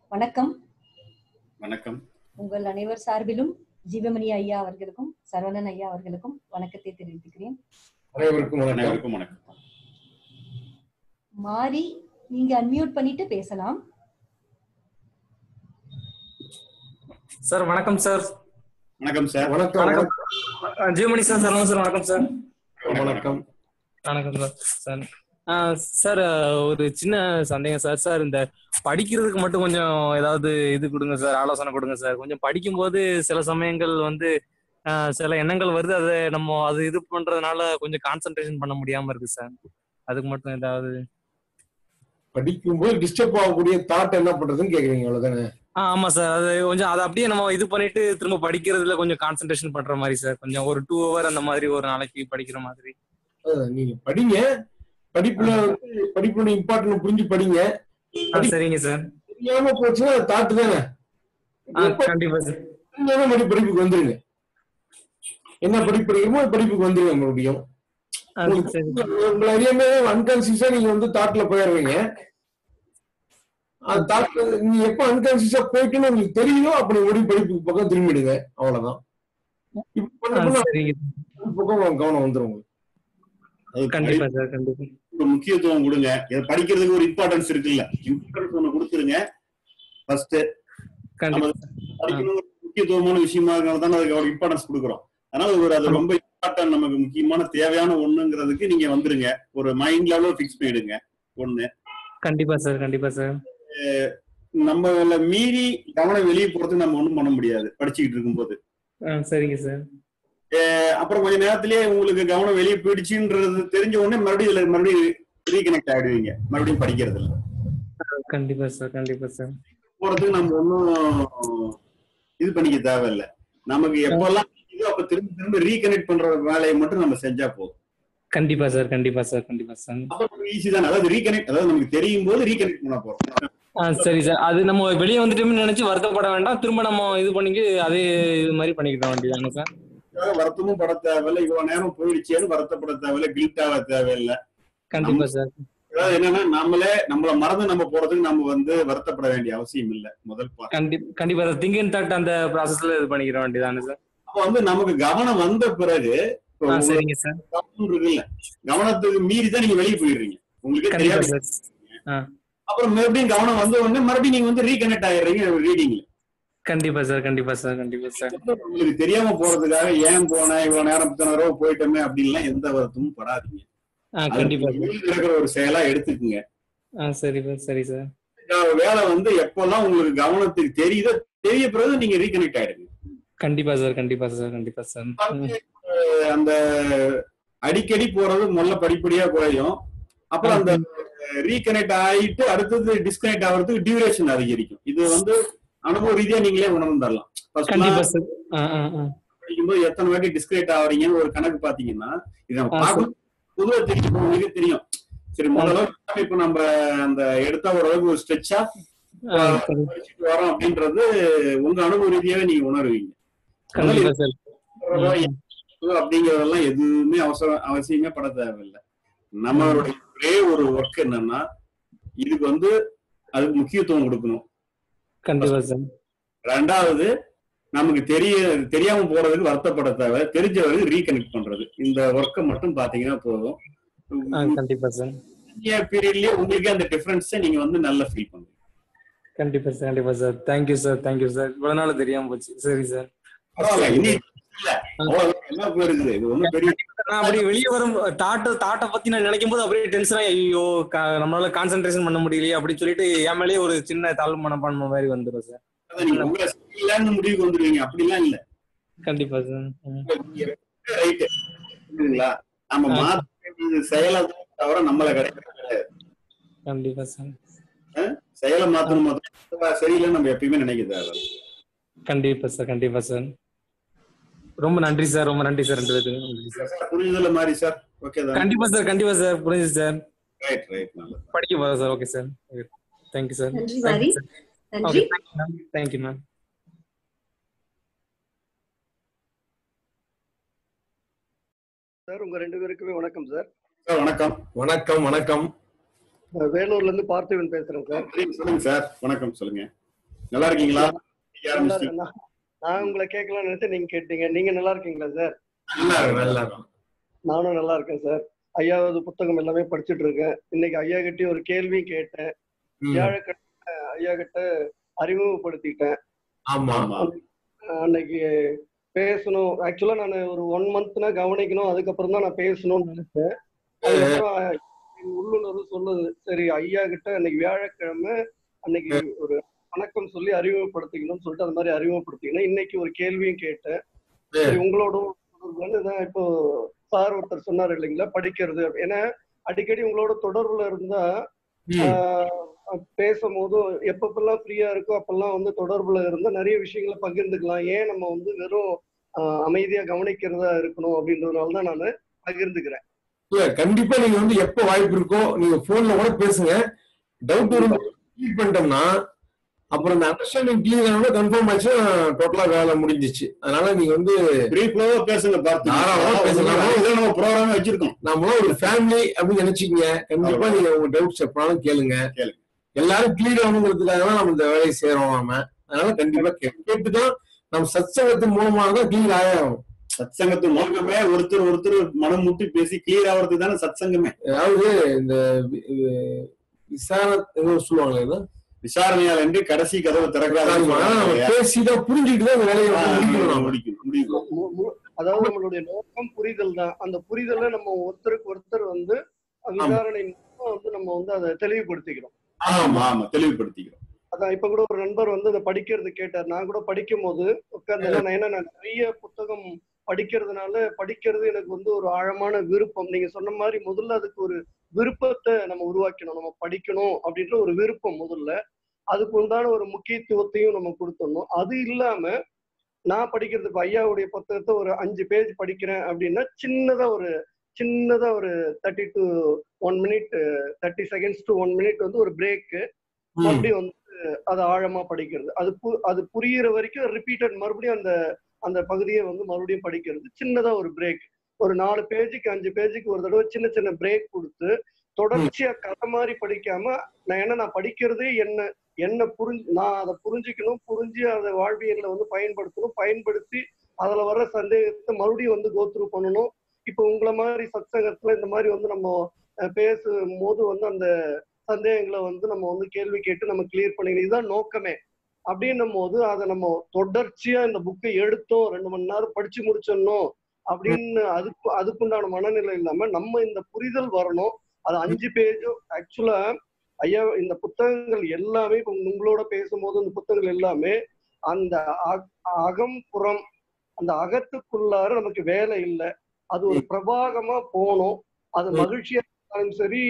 வணக்கம் வணக்கம் உங்கள் அனைவர் சார்பிலும் ஜீவமணி ஐயா அவர்களுக்கும் சரவணன் ஐயா அவர்களுக்கும் வணக்கத்தை தெரிவித்துக்கிறேன் அனைவருக்கும் வணக்கம் அனைவருக்கும் வணக்கம் மாறி நீங்க அன்மியூட் பண்ணிட்டு பேசலாம் சார் வணக்கம் சார் வணக்கம் சார் வணக்கம் வணக்கம். அஹ் ஜீவமணி சார் சரவணன் சார் வணக்கம் சார் வணக்கம் வணக்கம் சார் சார் ஆஹ் சார் அஹ் ஒரு சின்ன சந்தேகம் சார் சார் இந்த படிக்கிறதுக்கு மட்டும் கொஞ்சம் ஏதாவது இது கொடுங்க சார் ஆலோசனை கொடுங்க சார் கொஞ்சம் படிக்கும்போது சில சமயங்கள் வந்து ஆஹ் சில எண்ணங்கள் வருது அதை நம்ம அது இது பண்றதுனால கொஞ்சம் கான்சென்ட்ரேஷன் பண்ண முடியாம இருக்கு சார் அதுக்கு மட்டும் ஏதாவது படிக்கும்போது டிஸ்டர்ப் ஆகக்கூடிய தாட் என்ன பண்றதுன்னு கேக்குறீங்க அவ்வளவுதானே ஆ ஆமா சார் அது கொஞ்சம் அதை அப்படியே நம்ம இது பண்ணிட்டு திரும்ப படிக்கிறதுல கொஞ்சம் கான்சென்ட்ரேஷன் பண்ற மாதிரி சார் கொஞ்சம் ஒரு டூ ஹவர் அந்த மாதிரி ஒரு நாளைக்கு படிக்கிற மாதிரி அதான் நீங்க படிங்க படிப்புல வந்து படிப்புல இம்பார்ட்டன் புரிஞ்சு படிங்க ஆ சரிங்க சார் தெரியாம போச்சுன்னா தாட்டு தானே ஆ எப்ப கண்டிப்பா சார் தெரிஞ்சாலும் மறுபடியும் படிப்புக்கு வந்துருங்க என்ன படிப்பு படிக்கிறோமோ அது படிப்புக்கு வந்துருங்க மறுபடியும் ஆ சரி உங்களை அறியாம அன்கான்சியஸா நீங்க வந்து தாட்ல போயிடுவீங்க அந்த தாட்ல நீங்க எப்ப அன்கான்சியஸா போயிட்டுன்னு உங்களுக்கு தெரியுதோ அப்ப நீங்க மறுபடியும் படிப்புக்கு பக்கம் திரும்பிடுங்க அவ்வளவுதான் இப்ப ஆ பண்ண சரிங்க பக்கம் கவனம் வந்துரும் உங்களுக்கு அது கண்டிப்பா சார் கண்டிப்பா படிப்புக்கு ஒரு முக்கியத்துவம் கொடுங்க இதை படிக்கிறதுக்கு ஒரு இம்பார்ட்டன்ஸ் இருக்குல்ல இம்பார்ட்டன்ஸ் ஒண்ணு கொடுத்துருங்க ஃபர்ஸ்ட் கண்டிப்பா படிக்கணும் ஒரு முக்கியத்துவமான விஷயமா இருக்கிறது தானே அதுக்கு ஒரு இம்பார்ட்டன்ஸ் கொடுக்குறோம் அதனால ஒரு அது ரொம்ப இம்பார்ட்டன் நமக்கு முக்கியமான தேவையான ஒண்ணுங்கிறதுக்கு நீங்க வந்துருங்க ஒரு மைண்ட் லெவலில் ஃபிக்ஸ் பண்ணிடுங்க ஒண்ணு கண்டிப்பா சார் கண்டிப்பா சார் நம்ம மீறி கவனம் வெளியே போறதுக்கு நம்ம ஒண்ணும் பண்ண முடியாது படிச்சுக்கிட்டு இருக்கும்போது ஆ சரிங்க சார் அஹ் அப்புறம் கொஞ்ச நேரத்திலேயே உங்களுக்கு கவனம் வெளியே போயிடுச்சுன்றது தெரிஞ்ச உடனே மறுபடியும் இதுல மறுபடியும் ரீகனெக்ட் ஆயிடுவீங்க மறுபடியும் படிக்கிறதுல கண்டிப்பா சார் கண்டிப்பா சார் போறதுக்கு நம்ம ஒன்றும் இது பண்ணிக்க தேவையில்ல நமக்கு எப்பெல்லாம் இதோ அப்ப திரும்ப திரும்ப ரீகனெக்ட் பண்ற வேலையை மட்டும் நம்ம செஞ்சா போதும் கண்டிப்பா சார் கண்டிப்பா சார் கண்டிப்பா சார் அப்ப ஈஸி தானே அதாவது ரீகனெக்ட் அதாவது நமக்கு தெரியும் போது ரீகனெக்ட் பண்ண போறோம் ஆ சரி சார் அது நம்ம வெளியே வந்துட்டோம்னு நினைச்சு வருத்தப்பட வேண்டாம் திரும்ப நம்ம இது பண்ணிட்டு அதே இது மாதிரி பண்ணிக்கிட வேண்டியதானே சார் அதுக்காக வருத்தமும் பட தேவையில்ல இவ்வளவு நேரம் போயிடுச்சேன்னு வருத்தப்பட தேவையில்ல கில்ட் ஆக தேவையில்லை கண்டிப்பா சார் அதாவது என்னன்னா நம்மளே நம்மள மறந்து நம்ம போறதுக்கு நம்ம வந்து வருத்தப்பட வேண்டிய அவசியம் இல்ல முதல் part. கண்டி கண்டிப்பா சார் திங்கிங் தாட் அந்த ப்ராசஸ்ல இது பண்ணிக்கிற வேண்டியதானே சார் அப்ப வந்து நமக்கு கவனம் வந்த பிறகு இப்ப ஆ உங்களுக்கு சரிங்க சார் கவனம் இருக்குல்ல கவனத்துக்கு மீறி தான் நீங்க வெளியே போயிடுறீங்க உங்களுக்கே கண்டிப்பா தெரியாது சார் ஆ அப்புறம் மறுபடியும் கவனம் வந்த உடனே மறுபடியும் நீங்க வந்து ரீகனெக்ட் ஆயிடுறீங்க ரீடிங்ல கண்டிப்பா சார் கண்டிப்பா சார் கண்டிப்பா சார் உங்களுக்கு தெரியாம போறதுக்காக ஏன் போனேன் இவ்வளவு நேரம் இத்தனை தடவை போயிட்டோமே அப்படின்லாம் எந்த வருத்தமும் படாதீங்க ஆ அது கண்டிப்பா சார் உங்களுக்கு இருக்கிற ஒரு செயலா எடுத்துக்குங்க ஆ சரி சரி சார் இந்த வேலை வந்து எப்பெல்லாம் உங்களுக்கு கவனத்துக்கு தெரியுதோ தெரிய பிறகு நீங்க ரீகனெக்ட் ஆயிடுங்க கண்டிப்பா சார் கண்டிப்பா சார் கண்டிப்பா சார் ம். அஹ் அந்த அடிக்கடி போறது முதல்ல படிப்படியா குறையும் அப்புறம் அந்த ரீகனெக்ட் ஆயிட்டு அடுத்தது டிஸ்கனெக்ட் ஆகிறதுக்கு டியூரேஷன் அதிகரிக்கும் இது வந்து அனுபவ ரீதியா நீங்களே உணர்ந்துடலாம் First கண்டிப்பா எல்லாம் சார் ஆ ஆ ஆ படிக்கும்போது எத்தனை வாட்டி டிஸ்கனெக்ட் ஆவறீங்கன்னு ஒரு கணக்கு பாத்தீங்கன்னா இது நம்ம ஆ, பார்க்கும் பொதுவா தெரியும் உங்களுக்கு தெரியும் சரி முதல்ல இப்ப நம்ம அந்த எடுத்த ஓரளவுக்கு ஒரு ஸ்ட்ரெச்சா ஆ சரி படிச்சுட்டு வரோம் அப்படின்றது உங்க அனுபவ ரீதியாவே நீங்க உணர்வீங்க கண்டிப்பா சார் ம். அப்படிங்கறதெல்லாம் எதுவுமே அவசரம் அவசியமே பட தேவையில்லை நம்மளுடைய ஒரே ஒரு ஒர்க் என்னன்னா இதுக்கு வந்து அதுக்கு முக்கியத்துவம் கொடுக்கணும் கண்டிப்பா சார் ரெண்டாவது நமக்கு தெரிய தெரியாம போறதுக்கு வருத்தப்பட தேவை தெரிஞ்ச வரைக்கும் ரீகனெக்ட் பண்றது இந்த ஒர்க்கை மட்டும் பாத்தீங்கன்னா ஆ போதும் கண்டிப்பா சார் பீரியட்லயே உங்களுக்கே அந்த டிஃபரன்ஸை நீங்க வந்து நல்லா ஃபீல் பண்ணுவீங்க கண்டிப்பா சார் கண்டிப்பா sir thank you sir thank you sir இவ்வளவு நாள் தெரியாம போச்சு சரி சார் பரவாயில்ல இனி இல்ல அவ்வளவுதான் எல்லாம் போயிருக்குது இது ஒண்ணும் பெரிய நான் அப்படியே வெளியே வரும் தாட்ட தாட்டை பத்தி நான் நினைக்கும் போது அப்படியே டென்ஷன் ஐயோ க- நம்மளால கான்சென்ட்ரேஷன் பண்ண முடியலையே அப்படின்னு சொல்லிட்டு என் மேலேயே ஒரு சின்ன தாழ்வு மனப்பான்மை மாதிரி வந்துடும் சார் அதான் நீங்க உங்களை இல்லைன்னு முடிவுக்கு வந்துருவீங்க அப்படிலாம் இல்ல கண்டிப்பா சார் ம். ரைட்டு புரியுதுங்களா நம்ம ஆ. மாத்த வேண்டியது செயலை தான் தவிர நம்மள கிடையாது கண்டிப்பா சார் செயலை மாத்தணும் மாத்தணும் சரியில்லைன்னு நம்ம எப்பயுமே நினைக்க தேவை கண்டிப்பா சார் கண்டிப்பா சார் ரொம்ப நன்றி சார் ரொம்ப நன்றி சார் ரெண்டு பேருக்கு நன்றி சார் புரியுதுல மாதிரி சார் ஓகே தான் கண்டிப்பா சார் கண்டிப்பா சார் புரிஞ்சுது சார் ரைட் ரைட் நல்லது படிக்க போறேன் sir okay sir thank you sir நன்றி மாரி ஓகே நன்றி தேங்க்யூ மேம் சார் உங்க ரெண்டு பேருக்குமே வணக்கம் சார் சார் வணக்கம் வணக்கம் வணக்கம் நான் வேலூர்ல இருந்து பார்த்திபன் பேசுறேன் சார் சொல்லுங்க சார் வணக்கம் சொல்லுங்க நல்லா இருக்கீங்களா நல்லா இருக்கேன். நான் நான் உங்களை கேட்கலாம்னு நினைச்சு நீங்க கேட்டீங்க நீங்க நல்லா இருக்கீங்களா சார் நல்லா இருக்கும் நல்லா இருக்கும் நானும் நல்லா இருக்கேன் சார் ஐயாவது புத்தகம் எல்லாமே படிச்சுட்டு இருக்கேன் இன்னைக்கு ஐயா கிட்டயும் ஒரு கேள்வி கேட்டேன் ம். வியாழக்கிழமை ஐயா கிட்ட அறிமுகப்படுத்திட்டேன் ஆமா அஹ் அன்னைக்கு பேசணும் ஆக்சுவலா நான் ஒரு ஒன் மந்த்னா கவனிக்கணும் அதுக்கப்புறம் தான் நான் பேசணும்னு நினைச்சேன் அதுக்கப்புறம் என் உள்ளுணர்வு சொல்லுது சரி ஐயா கிட்ட அன்னைக்கு வியாழக்கிழமை அன்னைக்கு ஒரு வணக்கம் சொல்லி அறிமுகப்படுத்திக்கணும்னு சொல்லிட்டு அந்த மாதிரி அறிமுகப்படுத்திக்கணும் இன்னைக்கு ஒரு கேள்வியும் கேட்டேன் சரி உங்களோட தொடர்புல தான் இப்போ சார் ஒருத்தர் சொன்னார் இல்லைங்களா படிக்கிறது ஏன்னா அடிக்கடி உங்களோட தொடர்புல இருந்தா ம். ஆஹ் பேசும்போது எப்பப்பெல்லாம் ஃப்ரீயா இருக்கோ அப்பெல்லாம் வந்து தொடர்புல இருந்தா நிறைய விஷயங்களை பகிர்ந்துக்கலாம் ஏன் நம்ம வந்து வெறும் ஆஹ் அமைதியா கவனிக்கிறதா இருக்கணும் அப்படின்றதுனால தான் நான் பகிர்ந்துக்கிறேன் இல்ல கண்டிப்பா நீங்க வந்து எப்ப வாய்ப்பு இருக்கோ நீங்க போன்ல கூட பேசுங்க டவுட் வரும் கிளியர் பண்ணிட்டோம்னா அப்புறம் இந்த அண்டர்ஸ்டாண்டிங் கிளியர் ஆனோட கன்ஃபார்ம் ஆச்சு டோட்டலா வேலை முடிஞ்சிச்சு அதனால நீங்க வந்து பிரீஃப்லவா பேசுங்க பார்த்து தாராளமா பேசலாம். இதுல நம்ம ப்ரோக்ராம் வச்சிருக்கோம் நம்மளும் ஒரு ஃபேமிலி அப்படின்னு நினைச்சுக்கங்க கண்டிப்பா நீங்க உங்க டவுட்ஸ் எப்பனாலும் கேளுங்க கேளுங்க. எல்லாரும் கிளியர் ஆகணுங்கிறதுக்காக தான் நம்ம இந்த வேலையை செய்யறோம் நாம அதனால கண்டிப்பா கேட்டு கேட்டுதான் நம்ம சத்சங்கத்தின் மூலமா தான் கிளியர் ஆகும் சத்சங்கத்து நோக்கமே ஒருத்தர் ஒருத்தர் மனம் முட்டி பேசி கிளியர் ஆகிறதுக்கு தானே சத்சங்கமே அதாவது இந்த வி- வி- விசாரணை ஏதோ சொல்லுவாங்களே இது? விசாரணையால் என்று கடைசி கதவு திறக்காத ஆமா, நம்ம பேசிதான் புரிஞ்சுக்கிட்டு தான் இந்த வேலையை வந்து முடிக்கணும் நாம. முடிக்கணும் முடிக்கணும் மு- மு- அதாவது நம்மளுடைய நோக்கம் புரிதல் தான் அந்த புரிதலை நம்ம ஒருத்தருக்கு ஒருத்தர் வந்து விசாரணை மூலமா வந்து நம்ம வந்து அதை தெளிவுபடுத்திக்கிறோம் ஆமா ஆமா தெளிவுபடுத்திக்கிறோம் அதான் இப்ப கூட ஒரு நண்பர் வந்து அதை படிக்கிறது கேட்டார் நான் கூட படிக்கும் போது உட்கார்ந்து நான் ஏன்னா நான் நிறைய புத்தகம் படிக்கிறதுனால படிக்கிறது எனக்கு வந்து ஒரு ஆழமான விருப்பம் நீங்க சொன்ன மாதிரி முதல்ல அதுக்கு ஒரு விருப்பத்தை நம்ம உருவாக்கணும் நம்ம படிக்கணும் அப்படின்ற ஒரு விருப்பம் முதல்ல அதுக்கு உண்டான ஒரு முக்கியத்துவத்தையும் நம்ம கொடுத்துடணும் அது இல்லாம நான் படிக்கிறது இப்ப ஐயாவுடைய புத்தகத்தை ஒரு அஞ்சு பேஜ் படிக்கிறேன் அப்படின்னா சின்னதா ஒரு சின்னதா ஒரு thirty to one minute thirty seconds to one minute வந்து ஒரு பிரேக்கு ம். மறுபடியும் வந்து அதை ஆழமா படிக்கிறது அது பு- அது புரியிற வரைக்கும் ரிப்பீட்டட் மறுபடியும் அந்த அந்த பகுதியை வந்து மறுபடியும் படிக்கிறது சின்னதா ஒரு பிரேக் ஒரு நாலு பேஜுக்கு அஞ்சு பேஜுக்கு ஒரு தடவை சின்ன சின்ன பிரேக் கொடுத்து தொடர்ச்சியா கதை மாதிரி படிக்காம நான் என்ன நான் படிக்கிறதே என்ன என்ன புரிஞ்சு நான் அதை புரிஞ்சுக்கணும் புரிஞ்சு அதை வாழ்வியல்ல வந்து பயன்படுத்தணும் பயன்படுத்தி அதுல வர்ற சந்தேகத்தை மறுபடியும் வந்து கோத்ரூ பண்ணணும் இப்போ உங்களை மாதிரி சத்சங்கத்துல இந்த மாதிரி வந்து நம்ம அஹ், பேசும்போது வந்து அந்த சந்தேகங்களை வந்து நம்ம வந்து கேள்வி கேட்டு நம்ம கிளியர் பண்ணிக்கணும் இதுதான் நோக்கமே அப்படின்னும் போது அதை நம்ம தொடர்ச்சியா இந்த புக்கை எடுத்தோம் ரெண்டு மணி நேரம் படிச்சு முடிச்சிடணும் அப்படின்னு அதுக்கு அதுக்குண்டான மனநிலை இல்லாம நம்ம இந்த புரிதல் வரணும் அது அஞ்சு பேஜோ ஆக்சுவலா ஐயா இந்த புத்தகங்கள் எல்லாமே இப்ப உங்களோட பேசும்போது இந்த புத்தகங்கள் எல்லாமே அந்த அக- அகம் புறம் அந்த அகத்துக்குள்ளார நமக்கு வேலை இல்லை அது ஒரு பிரபாகமா போகணும் அது மகிழ்ச்சியா இருந்தாலும் சரி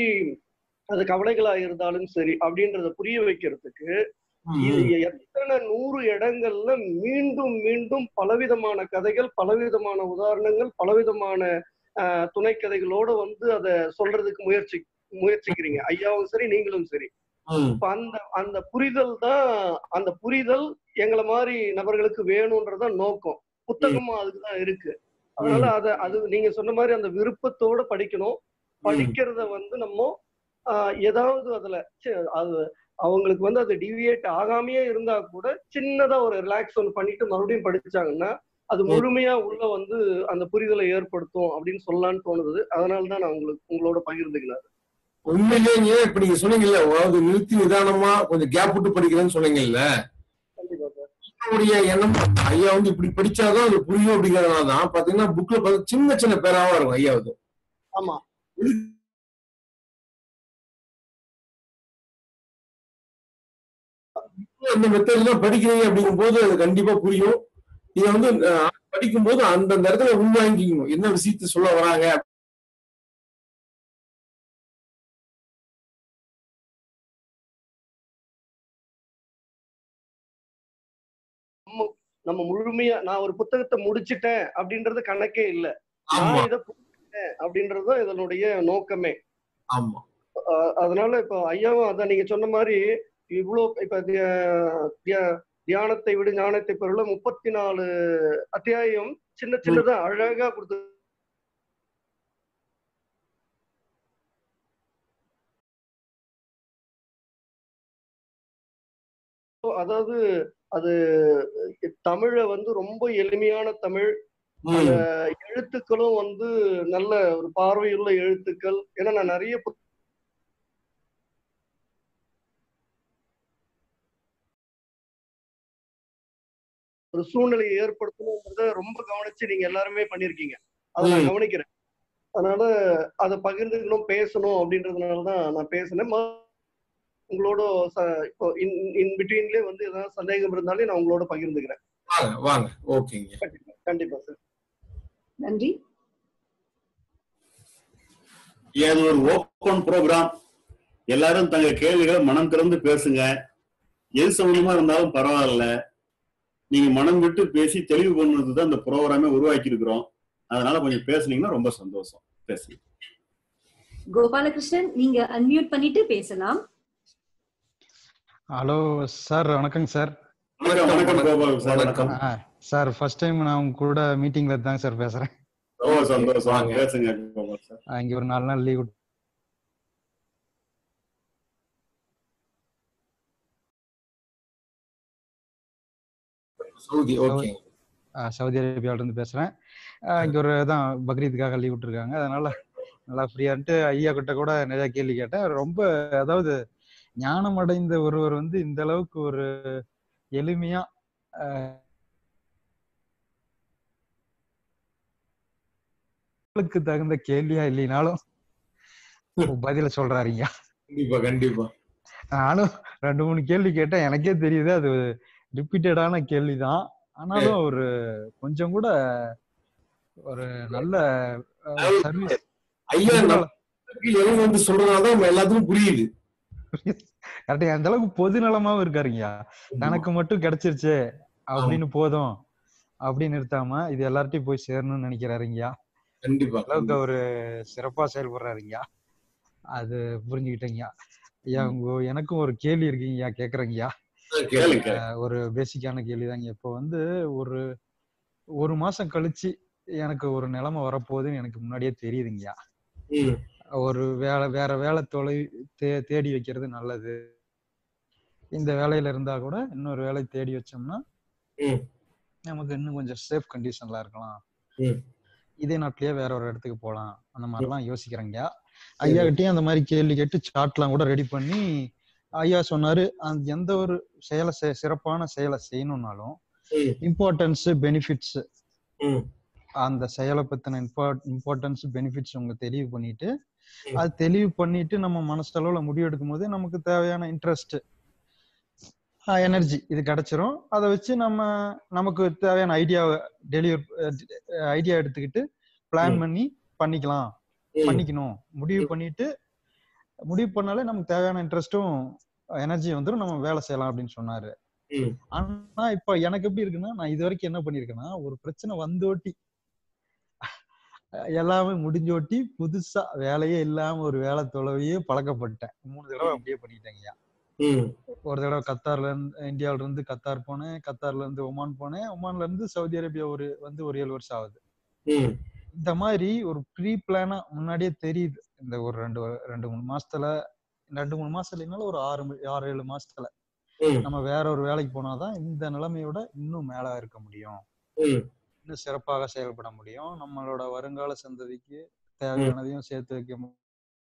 அது கவலைகளா இருந்தாலும் சரி அப்படின்றத புரிய வைக்கிறதுக்கு இது எத்தனை நூறு இடங்கள்ல மீண்டும் மீண்டும் பலவிதமான கதைகள் பலவிதமான உதாரணங்கள் பலவிதமான ஆஹ், துணை கதைகளோட வந்து அதை சொல்றதுக்கு முயற்சி முயற்சிக்கிறீங்க ஐயாவும் சரி நீங்களும் சரி ம். இப்ப அந்த அந்த புரிதல் தான் அந்த புரிதல் எங்களை மாதிரி நபர்களுக்கு வேணும்ன்றதான் நோக்கம் புத்தகமும் அதுக்குதான் இருக்கு அதனால அத அது நீங்க சொன்ன மாதிரி அந்த விருப்பத்தோட படிக்கணும் படிக்கிறத வந்து நம்ம ஆஹ், ஏதாவது அதுல ச்சே, அது அவங்களுக்கு வந்து அது டிவியேட் ஆகாமையே இருந்தா கூட சின்னதா ஒரு ரிலாக்ஸ் ஒன்று பண்ணிட்டு மறுபடியும் படிச்சாங்கன்னா அது முழுமையா உள்ள வந்து அந்த புரிதலை ஏற்படுத்தும் அப்படின்னு சொல்லலாம்னு தோணுது அதனால தான் நான் உங்களுக்கு உங்களோட பகிர்ந்துக்கிறேன் உண்மையிலேயே இப்ப நீங்க சொன்னீங்கல்ல அதாவது நிறுத்தி நிதானமா கொஞ்சம் கேப் விட்டு படிக்கிறேன்னு சொன்னீங்கல்ல கண்டிப்பா சார் என்னுடைய எண்ணம் ஐயா வந்து இப்படி படிச்சாதான் அது புரியும் அப்படிங்கறதுனால தான் பாத்தீங்கன்னா புக்ல பார்த்து சின்ன சின்ன பேராவா இருக்கும் ஐயாவது ஆமா இந்த மெத்தட்ல படிக்கிறீங்க அப்படிங்கும் போது அது கண்டிப்பா புரியும் இதை வந்து அஹ், படிக்கும்போது அந்தந்த இடத்துல உள்வாங்கிக்கணும் என்ன விஷயத்த சொல்ல வராங்க நம்ம முழுமையா நான் ஒரு புத்தகத்தை முடிச்சிட்டேன் அப்படின்றது கணக்கே இல்ல ஆமா நான் இதை புரிஞ்சுட்டேன் அப்படின்றதுதான் இதனுடைய நோக்கமே ஆமா அஹ் அதனால இப்ப ஐயாவும் அதான் நீங்க சொன்ன மாதிரி இவ்வளோ இப்ப தியா- தியா- தியானத்தை விட ஞானத்தை பெறல முப்பத்தி நாலு அத்தியாயம் சின்ன சின்னதா அழகா கொடுத்து அதாவது அது தமிழை வந்து ரொம்ப எளிமையான தமிழ் ம், எழுத்துக்களும் வந்து நல்ல ஒரு பார்வையுள்ள எழுத்துக்கள் ஏன்னா நான் நிறைய புத்- ஒரு சூழ்நிலையை ஏற்படுத்தணுங்கிறத ரொம்ப கவனிச்சு நீங்க எல்லாருமே பண்ணிருக்கீங்க அதை நான் ம். கவனிக்கிறேன் அதனால அதை பகிர்ந்துக்கணும் பேசணும் அப்படின்றதுனால தான் நான் பேசினேன் ம- உங்களோட ச- இப்போ இன் இன் பிட்வீன்லேயே வந்து ஏதாவது சந்தேகம் இருந்தாலே நான் உங்களோட பகிர்ந்துக்கிறேன் வாங்க வாங்க ஓகேங்க கண்டிப்பா கண்டிப்பா சார் நன்றி இது ஒரு ஓப்பன் ப்ரோக்ராம் எல்லாரும் தங்க கேள்விகளை மனம் திறந்து பேசுங்க எது சம்பந்தமா இருந்தாலும் பரவாயில்ல நீங்க மனம் விட்டு பேசி தெளிவு பண்ணது தான் இந்த ப்ரோக்ராமே உருவாக்கி இருக்கிறோம் அதனால கொஞ்சம் பேசுனீங்கன்னா ரொம்ப சந்தோஷம் பேசுங்க கோபாலகிருஷ்ணன் நீங்க அன்மியூட் பண்ணிட்டு பேசலாம் ஹலோ சார் வணக்கங்க சார் வணக்கம் வணக்கம் கோபால் சார் வணக்கம். வணக்கம் சார் ஃபர்ஸ்ட் டைம் நான் உங்க கூட மீட்டிங்ல தாங்க சார் பேசுறேன் ரொம்ப சந்தோஷம் வாங்க. பேசுங்க கோபால் சார் ஆ, இங்க ஒரு நாலு நாள் லீவ் சவுதி ஓகே சவுதி அரேபியாவில இருந்து பேசுறேன் ஆ, இங்க ஒரு தான் பக்ரீத்துக்காக லீவ் விட்டுருக்காங்க அதனால நல்லா ஃப்ரீயான்ட்டு ஐயா கிட்ட கூட நிறைய கேள்வி கேட்டேன் ரொம்ப அதாவது ஞானம் அடைந்த ஒருவர் வந்து இந்த அளவுக்கு ஒரு எளிமையா ஆ, உங்களுக்கு தகுந்த கேள்வியா இல்லைனாலும் பதில சொல்றாருங்க கண்டிப்பா கண்டிப்பா நானும் ரெண்டு மூணு கேள்வி கேட்டேன் எனக்கே தெரியுது அது ரிப்பீட்டடான கேள்விதான் ஆனாலும் ஒரு கொஞ்சம் கூட ஒரு நல்ல சர்வீஸ் ஐயா நமக்கு எவன் வந்து சொல்றதுனால நம்ம எல்லாத்துக்கும் புரியுது கரெக்டா அந்த அளவுக்கு பொது நலமாவும் இருக்காருங்கய்யா தனக்கு மட்டும் கிடைச்சிருச்சு அப்படின்னு போதும் அப்படின்னு நிறுத்தாம இது எல்லார்ட்டையும் போய் சேரணும்னு நினைக்கிறாருங்கய்யா கண்டிப்பா அளவுக்கு அவரு சிறப்பா செயல்படுறாருங்கய்யா அது புரிஞ்சுக்கிட்டேங்கய்யா ஐயா உங்க எனக்கும் ஒரு கேள்வி இருக்குங்கய்யா கேக்குறேங்கய்யா கேளுங்க அஹ் ஒரு பேசிக்கான கேள்விதாங்க இப்போ வந்து ஒரு ஒரு மாசம் கழிச்சு எனக்கு ஒரு நிலைமை வரப்போகுதுன்னு எனக்கு முன்னாடியே தெரியுதுங்கய்யா ம், ஒரு வேலை வேற வேலை தொலை தே தேடி வைக்கிறது நல்லது இந்த வேலையில இருந்தா கூட இன்னொரு வேலை தேடி வச்சோம்னா ம். நமக்கு இன்னும் கொஞ்சம் சேஃப் கண்டிஷன்ல இருக்கலாம் ம். இதே நாட்டிலேயே வேற ஒரு இடத்துக்கு போலாம் அந்த மாதிரிலாம் யோசிக்கிறேங்க ஐயா கிட்டயும் அந்த மாதிரி கேள்வி கேட்டு சார்ட்லாம் கூட ரெடி பண்ணி ஐயா சொன்னாரு அந்த எந்த ஒரு செயலை செ- சிறப்பான செயலை செய்யணும்னாலும் ம். இம்பார்ட்டன்ஸ் பெனிஃபிட்ஸ் ம். அந்த செயலை பத்தின இம்பார்ட்டன்ஸ் பெனிஃபிட்ஸ் உங்க தெளிவு பண்ணிட்டு ம். அது தெளிவு பண்ணிட்டு நம்ம மனசளவுல முடிவு எடுக்கும் போது நமக்கு தேவையான இன்ட்ரெஸ்ட் எனர்ஜி இது கிடைச்சிரும் அதை வச்சு நம்ம நமக்கு தேவையான ஐடியாவை டெலிவர் ஐடியா எடுத்துக்கிட்டு பிளான் ம். பண்ணி பண்ணிக்கலாம் ம். பண்ணிக்கணும் முடிவு பண்ணிட்டு முடிவு பண்ணாலே நமக்கு தேவையான இன்ட்ரெஸ்ட்டும் எனர்ஜி வந்துடும் நம்ம வேலை செய்யலாம் அப்படின்னு சொன்னாரு ம். ஆனா இப்ப எனக்கு எப்படி இருக்குன்னா நான் இது வரைக்கும் என்ன பண்ணிருக்கேன்னா ஒரு பிரச்சனை வந்தோட்டி எல்லாமே முடிஞ்சோட்டி புதுசா வேலையே இல்லாம ஒரு வேலை தொலைவையே பழக்கப்பட்டேன் மூணு தடவை அப்படியே பண்ணிட்டேங்கய்யா ம். ஒரு தடவை கத்தார்ல இருந்து இந்தியாவில இருந்து கத்தார் போனேன் கத்தார்ல இருந்து ஒமான் போனேன் ஒமான்ல இருந்து சவுதி அரேபியா ஒரு வந்து ஒரு ஏழு வருஷம் ஆகுது ம். இந்த மாதிரி ஒரு ப்ரீ பிளானா முன்னாடியே தெரியுது இந்த ஒரு ரெண்டு வ- ரெண்டு மூணு மாசத்துல ரெண்டு மூணு மாசம் இல்லைனாலும் ஒரு ஆறு ம- ஆறு ஏழு மாசத்துல ம். நம்ம வேற ஒரு வேலைக்கு போனாதான் இந்த நிலைமையோட இன்னும் மேல இருக்க முடியும் ம். இன்னும் சிறப்பாக செயல்பட முடியும் நம்மளோட வருங்கால சந்ததிக்கு தேவையானதையும் சேர்த்து வைக்க முடியும்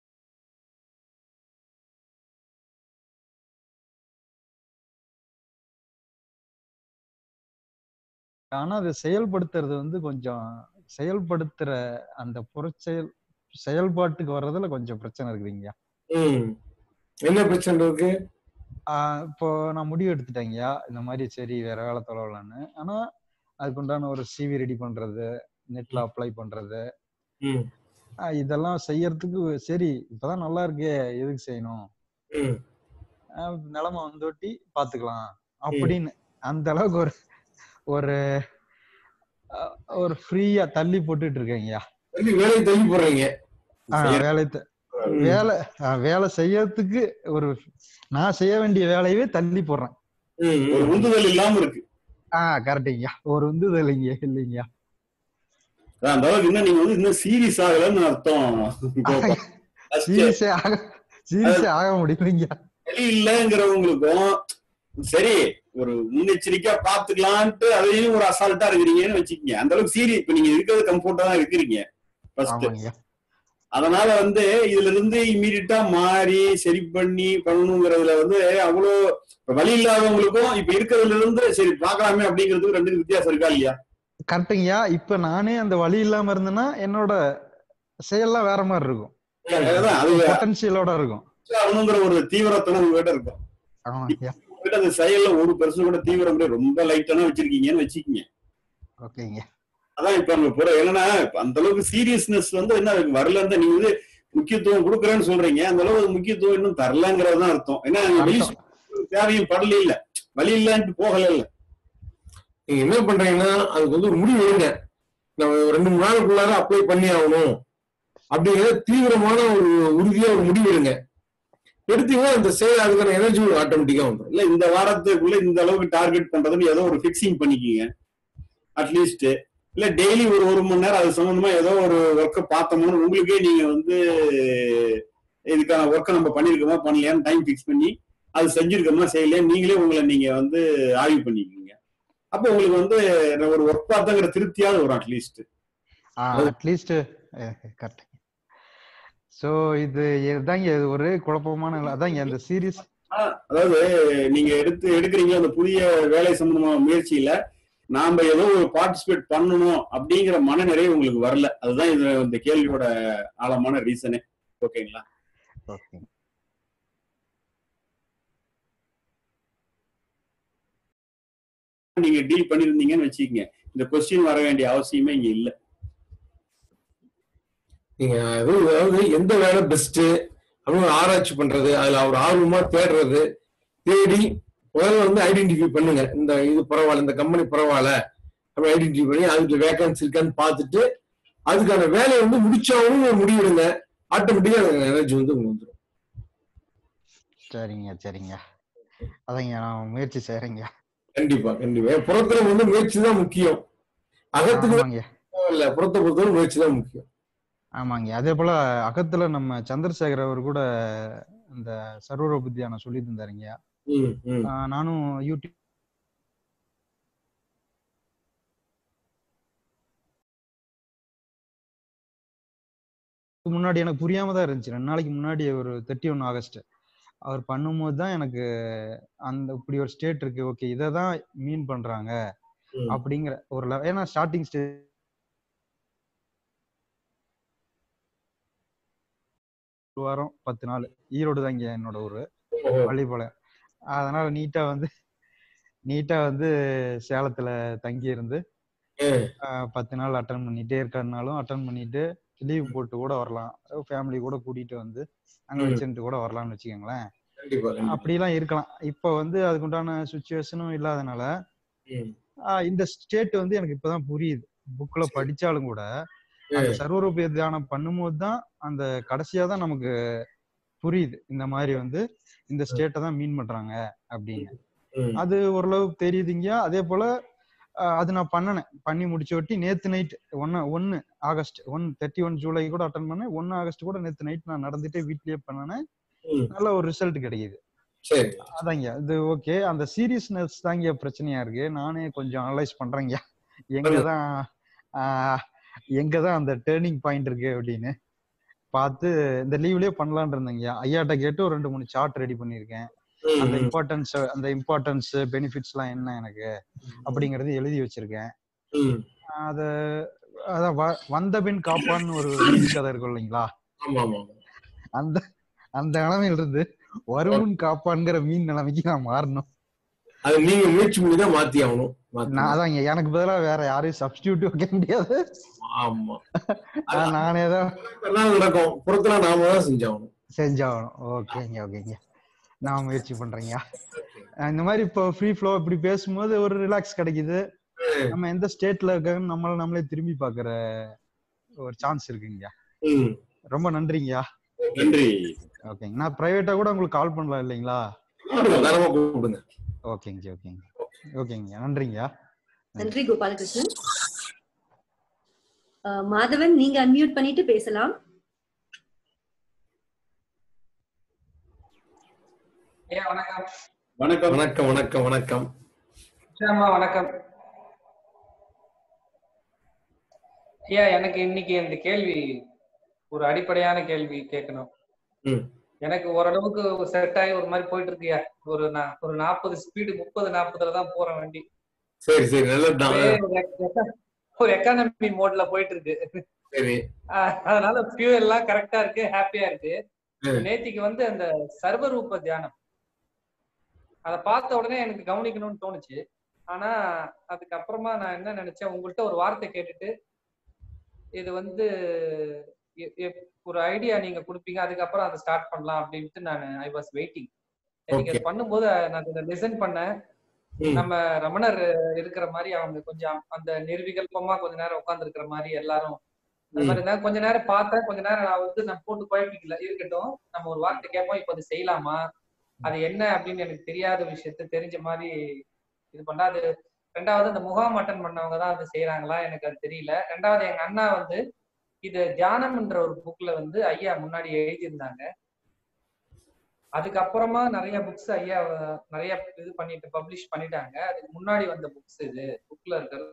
ஆனா அதை செயல்படுத்துறது வந்து கொஞ்சம் செயல்படுத்துற அந்த புறச்செயல் செயல்பாட்டுக்கு வர்றதுல கொஞ்சம் பிரச்சனை இருக்குதுங்க ம். என்ன பிரச்சனை இருக்கு ஆஹ் இப்போ நான் முடிவு எடுத்துட்டேங்கய்யா இந்த மாதிரி சரி வேற வேலை தொலைவலான்னு ஆனா அதுக்கு உண்டான ஒரு சிவி ரெடி பண்றது நெட்ல அப்ளை பண்றது ம். ஆஹ் இதெல்லாம் செய்யறதுக்கு சரி இப்பதான் நல்லா இருக்கே எதுக்கு செய்யணும் ம். ஆஹ் நிலைமை வந்தோட்டி பாத்துக்கலாம் அப்படின்னு அந்த அளவுக்கு ஒரு ஒரு ஆஹ் ஒரு ஃப்ரீயா தள்ளி போட்டுட்டு இருக்கேங்கய்யா தள்ளி வேலையை தள்ளி போடுறீங்க ஆஹ் வேலை த- ம். வேலை ஆஹ் வேலை செய்யறதுக்கு ஒரு நான் செய்ய வேண்டிய வேலையவே தள்ளி போடுறேன் ம். ஒரு ம். உந்துதல் இல்லாம இருக்கு ஆஹ் கரெக்டுங்கய்யா ஒரு வந்து இல்லைங்க இல்லைங்கய்யா அதான் அந்த அளவுக்கு இன்னும் நீங்க வந்து இன்னும் சீரியஸ் ஆகலன்னு அர்த்தம் கோபால். First சீரியஸே ஆக சீரியஸே ஆக முடியலைங்க வழி இல்லைங்கிறவங்களுக்கும் சரி ஒரு முன்னெச்சரிக்கையா பாத்துக்கலான்ட்டு அதையும் ஒரு அசால்ட்டா இருக்கிறீங்கன்னு வச்சுக்கீங்க அந்த அளவுக்கு சீரியஸ் இப்ப நீங்க இருக்கிறது கம்ஃபர்ட்டா தான் இருக்கிறீங்க ஃபர்ஸ்ட் ஆமாங்கய்யா அதனால வந்து இதுல இருந்து இம்மீடியட்டா மாறி சரி பண்ணி பண்ணணுங்கிறதுல வந்து அவ்வளோ இப்ப வழி இல்லாதவங்களுக்கும் இப்ப இருக்கிறதுல இருந்து சரி பார்க்கலாமே அப்படிங்கிறதுக்கு ரெண்டு வித்தியாசம் இருக்கா இல்லையா கரெக்டுங்கய்யா இப்ப நானே அந்த வழி இல்லாம இருந்தேன்னா என்னோட செயல்லாம் வேற மாதிரி இருக்கும் அதுதான் அது பொட்டன்சியலோட இருக்கும் ஆகணுங்கிற ஒரு தீவிரத்தனம் உங்ககிட்ட இருக்கும் ஆமாங்கய்யா உங்ககிட்ட அந்த செயல்ல ஒரு பெருசு கூட தீவிரம் கூட ரொம்ப லைட்டான வச்சிருக்கீங்கன்னு வச்சுக்கீங்க ஓகேங்க அதான் இப்ப நம்ம புற என்னன்னா இப்ப அந்த அளவுக்கு சீரியஸ்னஸ் வந்து என்ன அதுக்கு வரல இருந்தா நீங்க வந்து முக்கியத்துவம் கொடுக்குறேன்னு சொல்றீங்க அந்த அளவுக்கு முக்கியத்துவம் இன்னும் தரலங்கிறது தான் அர்த்தம் ஏன்னா நீங்க வெளி அர்த்தம். தேவையும் படல இல்ல வழி இல்லன்ட்டு போகல இல்ல நீங்க என்ன பண்றீங்கன்னா அதுக்கு வந்து ஒரு முடிவு எடுங்க நம்ம ஒரு ரெண்டு மூணு நாளுக்குள்ளார அப்ளை பண்ணி ஆகணும் அப்படிங்கிற தீவிரமான ஒரு உறுதியா ஒரு முடிவு எடுங்க எடுத்தீங்கன்னா அந்த செயல் அதுக்கான எனர்ஜி ஆட்டோமேட்டிக்கா வந்துடும் இல்ல இந்த வாரத்துக்குள்ள இந்த அளவுக்கு டார்கெட் பண்றதுன்னு ஏதோ ஒரு ஃபிக்ஸிங் பண்ணிக்கிங்க அட்லீஸ்ட் இல்ல டெய்லி ஒரு ஒரு மணி நேரம் அது சம்பந்தமா ஏதோ ஒரு ஒர்க்கை பார்த்தோம்னு உங்களுக்கே நீங்க வந்து இதுக்கான ஒர்க்கை நம்ம பண்ணிருக்கோமா பண்ணலையான்னு டைம் ஃபிக்ஸ் பண்ணி அது செஞ்சிருக்கோமா செய்யலையா நீங்களே உங்களை நீங்க வந்து ஆய்வு பண்ணிக்கிங்க அப்போ உங்களுக்கு வந்து நான் ஒரு ஒர்க் பார்த்தங்கிற திருப்தியாவது வரும் அட்லீஸ்ட் அட்லீஸ்ட் கரெக்ட் சோ இது இதாங்க இது ஒரு குழப்பமான அதாங்க அந்த சீரியஸ் அதாவது நீங்க எடுத்து எடுக்கிறீங்க அந்த புதிய வேலை சம்பந்தமான முயற்சியில நாம ஏதோ ஒரு பார்ட்டிசிபேட் பண்ணணும் அப்படிங்கிற மனநிறைவு உங்களுக்கு வரல அதுதான் இது இந்த கேள்வியோட ஆழமான ரீசனே ஓகேங்களா ஓகே நீங்க டீல் பண்ணிருந்தீங்கன்னு வச்சுக்கோங்க இந்த கொஸ்டின் வர வேண்டிய அவசியமே இங்க இல்ல நீங்க அது- அதாவது எந்த வேலை பெஸ்ட் அப்படின்னு ஆராய்ச்சி பண்றது அதுல அவர் ஆர்வமா தேடுறது தேடி முதல்ல வந்து ஐடென்டிஃபை பண்ணுங்க இந்த இது பரவாயில்ல இந்த கம்பெனி பரவாயில்ல அப்படி ஐடென்டிஃபை பண்ணி அதுக்கு வேகன்சி இருக்கான்னு பார்த்துட்டு அதுக்கான வேலையை வந்து முடிச்சாவும் ஒரு முடிவெடுங்க ஆட்டோமேட்டிக்கா அந்த எனர்ஜி வந்து உங்களுக்கு வந்துடும் சரிங்க சரிங்க அதாங்க நான் முயற்சி செய்யறேங்க கண்டிப்பா கண்டிப்பா ஏன் புறத்துல வந்து முயற்சி தான் முக்கியம் அகத்துக்கு ஆமாங்க இல்ல புறத்தை பொறுத்தவரை முயற்சி தான் முக்கியம் ஆமாங்க அதே போல அகத்துல நம்ம சந்திரசேகர் அவர் கூட இந்த சர்வர புத்தியான சொல்லி தந்தாருங்க ம், ம். ஆஹ் நானும் யூடியூப் முன்னாடி எனக்கு புரியாம தான் இருந்துச்சு ரெண்டு நாளைக்கு முன்னாடி ஒரு தேர்ட்டி ஒன் ஆகஸ்ட் அவர் பண்ணும்போது தான் எனக்கு அந்த இப்படி ஒரு ஸ்டேட் இருக்கு ஓகே இதை தான் மீன் பண்றாங்க ம். அப்படிங்கிற ஒரு level- ஏன்னா ஸ்டார்டிங் ஸ்டேஜ் ஒரு வாரம் பத்து நாள் ஈரோடு தான் இங்க என்னோட ஊரு ஓஹோ. பள்ளிப்பாளையம் அதனால நீட்டா வந்து நீட்டா வந்து சேலத்துல தங்கி இருந்து ம். ஆஹ் பத்து நாள் அட்டன் பண்ணிட்டே இருக்கறதுனாலும் அட்டன் பண்ணிட்டு லீவ் போட்டு கூட வரலாம் ஃபேமிலி கூட கூட்டிட்டு வந்து அங்க ம். வச்சுட்டு கூட வரலாம்னு வச்சுக்கோங்களேன் கண்டிப்பா கண்டிப்பா. அப்படிலாம் இருக்கலாம் இப்ப வந்து அதுக்குண்டான சுச்சுவேஷனும் இல்லாதனால ம். ஆஹ் இந்த ஸ்டேட் வந்து எனக்கு இப்பதான் புரியுது புக்ல படிச்சாலும் கூட அந்த சர்வரூப தியானம் பண்ணும்போது தான் அந்த கடைசியா தான் நமக்கு புரியுது இந்த மாதிரி வந்து இந்த ஸ்டேட்டை தான் மீன் பண்றாங்க அப்படின்னு ம். அது ஓரளவு தெரியுதுங்க அதே போல ஆஹ் அது நான் பண்ணினேன் பண்ணி முடிச்ச ஒட்டி நேத்து நைட் ஒன்னு ஒன்னு August one thirty one July கூட அட்டன் பண்ணேன் ஒன்னு ஆகஸ்ட் கூட நேத்து நைட் நான் நடந்துட்டே வீட்லயே பண்ணினேன் ம். நல்ல ஒரு ரிசல்ட் கிடைக்குது சரி அதாங்க இது ஓகே அந்த சீரியஸ்னஸ் தாங்க பிரச்சனையா இருக்கு நானே கொஞ்சம் அனலைஸ் பண்றேங்க எங்கதான் ஆஹ், எங்கதான் அந்த டேர்னிங் பாயிண்ட் இருக்கு அப்படின்னு பார்த்து இந்த லீவ்லயே பண்ணலாம்னு இருந்தேங்க ஐயாட்ட கேட்டு ஒரு ரெண்டு மூணு சார்ட் ரெடி பண்ணியிருக்கேன் ம், அந்த ம். இம்பார்ட்டன்ஸ் அந்த இம்பார்ட்டன்ஸ் பெனிஃபிட்ஸ் எல்லாம் என்ன எனக்கு அப்படிங்கறது எழுதி வச்சிருக்கேன் ம். அத அதான் வ- வந்த பின் காப்பான்னு ஒரு கதை இருக்கும் இல்லைங்களா ஆமா ஆமா ஆமா. அந்த அந்த நிலைமையில இருந்து வருமுன் காப்பான்ங்கிற மீன் நிலைமைக்கு நான் மாறணும் அது நீங்க முயற்சி பண்ணி தான் மாத்தி ஆகணும் மாத்தி நான் அதாங்க எனக்கு பதிலா வேற யாரையும் சப்ஸ்டியூட் வைக்க முடியாது ஆமா ஆஹ் நானே தான் எல்லாம் நடக்கும் புறத்துல நாம தான் செஞ்சாகணும் செஞ்சாகணும் ஓகேங்க ஓகேங்க நான் முயற்சி பண்றேங்க அஹ் இந்த மாதிரி இப்போ ஃப்ரீ ஃப்ளோ இப்படி பேசும்போது ஒரு ரிலாக்ஸ் கிடைக்குது நம்ம எந்த ஸ்டேட்ல இருக்கோம்னு நம்மள நம்மளே திரும்பி பாக்குற ஒரு சான்ஸ் இருக்குங்க ம். ரொம்ப நன்றிங்கய்யா நன்றி ஓகேங்க நான் பிரைவேட்டா கூட உங்களுக்கு கால் பண்ணலாம் இல்லைங்களா கூப்பிடுங்க, தாராளமா கூப்பிடுங்க ஓகேங்க ஜி, ஓகேங்க ஓகேங்க நன்றிங்கய்யா நன்றி கோபாலகிருஷ்ணன் அஹ், மாதவன் நீங்க அன்மியூட் பண்ணிட்டு பேசலாம் ஐயா வணக்கம் வணக்கம் வணக்கம் வணக்கம் வணக்கம் நிச்சயமா வணக்கம் ஐயா எனக்கு இன்னைக்கு இந்த கேள்வி ஒரு அடிப்படையான கேள்வி கேட்கணும் ம். எனக்கு ஓரளவுக்கு செட் ஆகி ஒரு மாதிரி போயிட்டு இருக்குயா ஒரு நா- ஒரு நாற்பது ஸ்பீடு முப்பது நாற்பதுல தான் போறேன் வண்டி சரி சரி நல்லதுதான் அப்படியே ஒரு எக்க- எக்க- ஒரு எக்கானமி மோட்ல போயிட்டு இருக்கு சரி ஆஹ் அதனால ஃபியூல் எல்லாம் கரெக்டா இருக்கு ஹாப்பியா இருக்கு ம். நேத்திக்கு வந்து அந்த சர்வரூப தியானம் அதை பார்த்த உடனே எனக்கு கவனிக்கணும்னு தோணுச்சு ஆனா அதுக்கப்புறமா நான் என்ன நினைச்சேன் உங்கள்கிட்ட ஒரு வார்த்தை கேட்டுட்டு இது வந்து எ- எ- ஒரு ஐடியா நீங்க கொடுப்பீங்க அதுக்கப்புறம் அதை ஸ்டார்ட் பண்ணலாம் அப்படின்ட்டு நான் ஐ வாஸ் வெயிட்டிங் எனக்கு அது Okay. பண்ணும்போது நான் இதை லிசன் பண்ணேன் ம். நம்ம ரமணர் இருக்கிற மாதிரி அவங்க கொஞ்சம் அந்த நிர்விகல்பமா கொஞ்ச நேரம் உட்கார்ந்து இருக்கிற மாதிரி எல்லாரும் அந்த ம். மாதிரி இருந்தா கொஞ்ச நேரம் பார்த்தேன் கொஞ்ச நேரம் நான் வந்து நான் போட்டு குழப்பிக்கல இருக்கட்டும் நம்ம ஒரு வார்த்தை கேட்போம் இப்ப அது செய்யலாமா அது என்ன அப்படின்னு எனக்கு தெரியாத விஷயத்த தெரிஞ்ச மாதிரி இது பண்ணா அது ரெண்டாவது இந்த முகாம் அட்டன் பண்ணவங்க தான் அது செய்யறாங்களா எனக்கு அது தெரியல ரெண்டாவது எங்க அண்ணா வந்து இது தியானம்ன்ற ஒரு புக்ல வந்து ஐயா முன்னாடி எழுதியிருந்தாங்க அதுக்கப்புறமா நிறைய புக்ஸ் ஐயா அஹ், நிறைய இது பண்ணிட்டு பப்ளிஷ் பண்ணிட்டாங்க அதுக்கு முன்னாடி வந்த புக்ஸ் இது புக்ல இருக்கிறது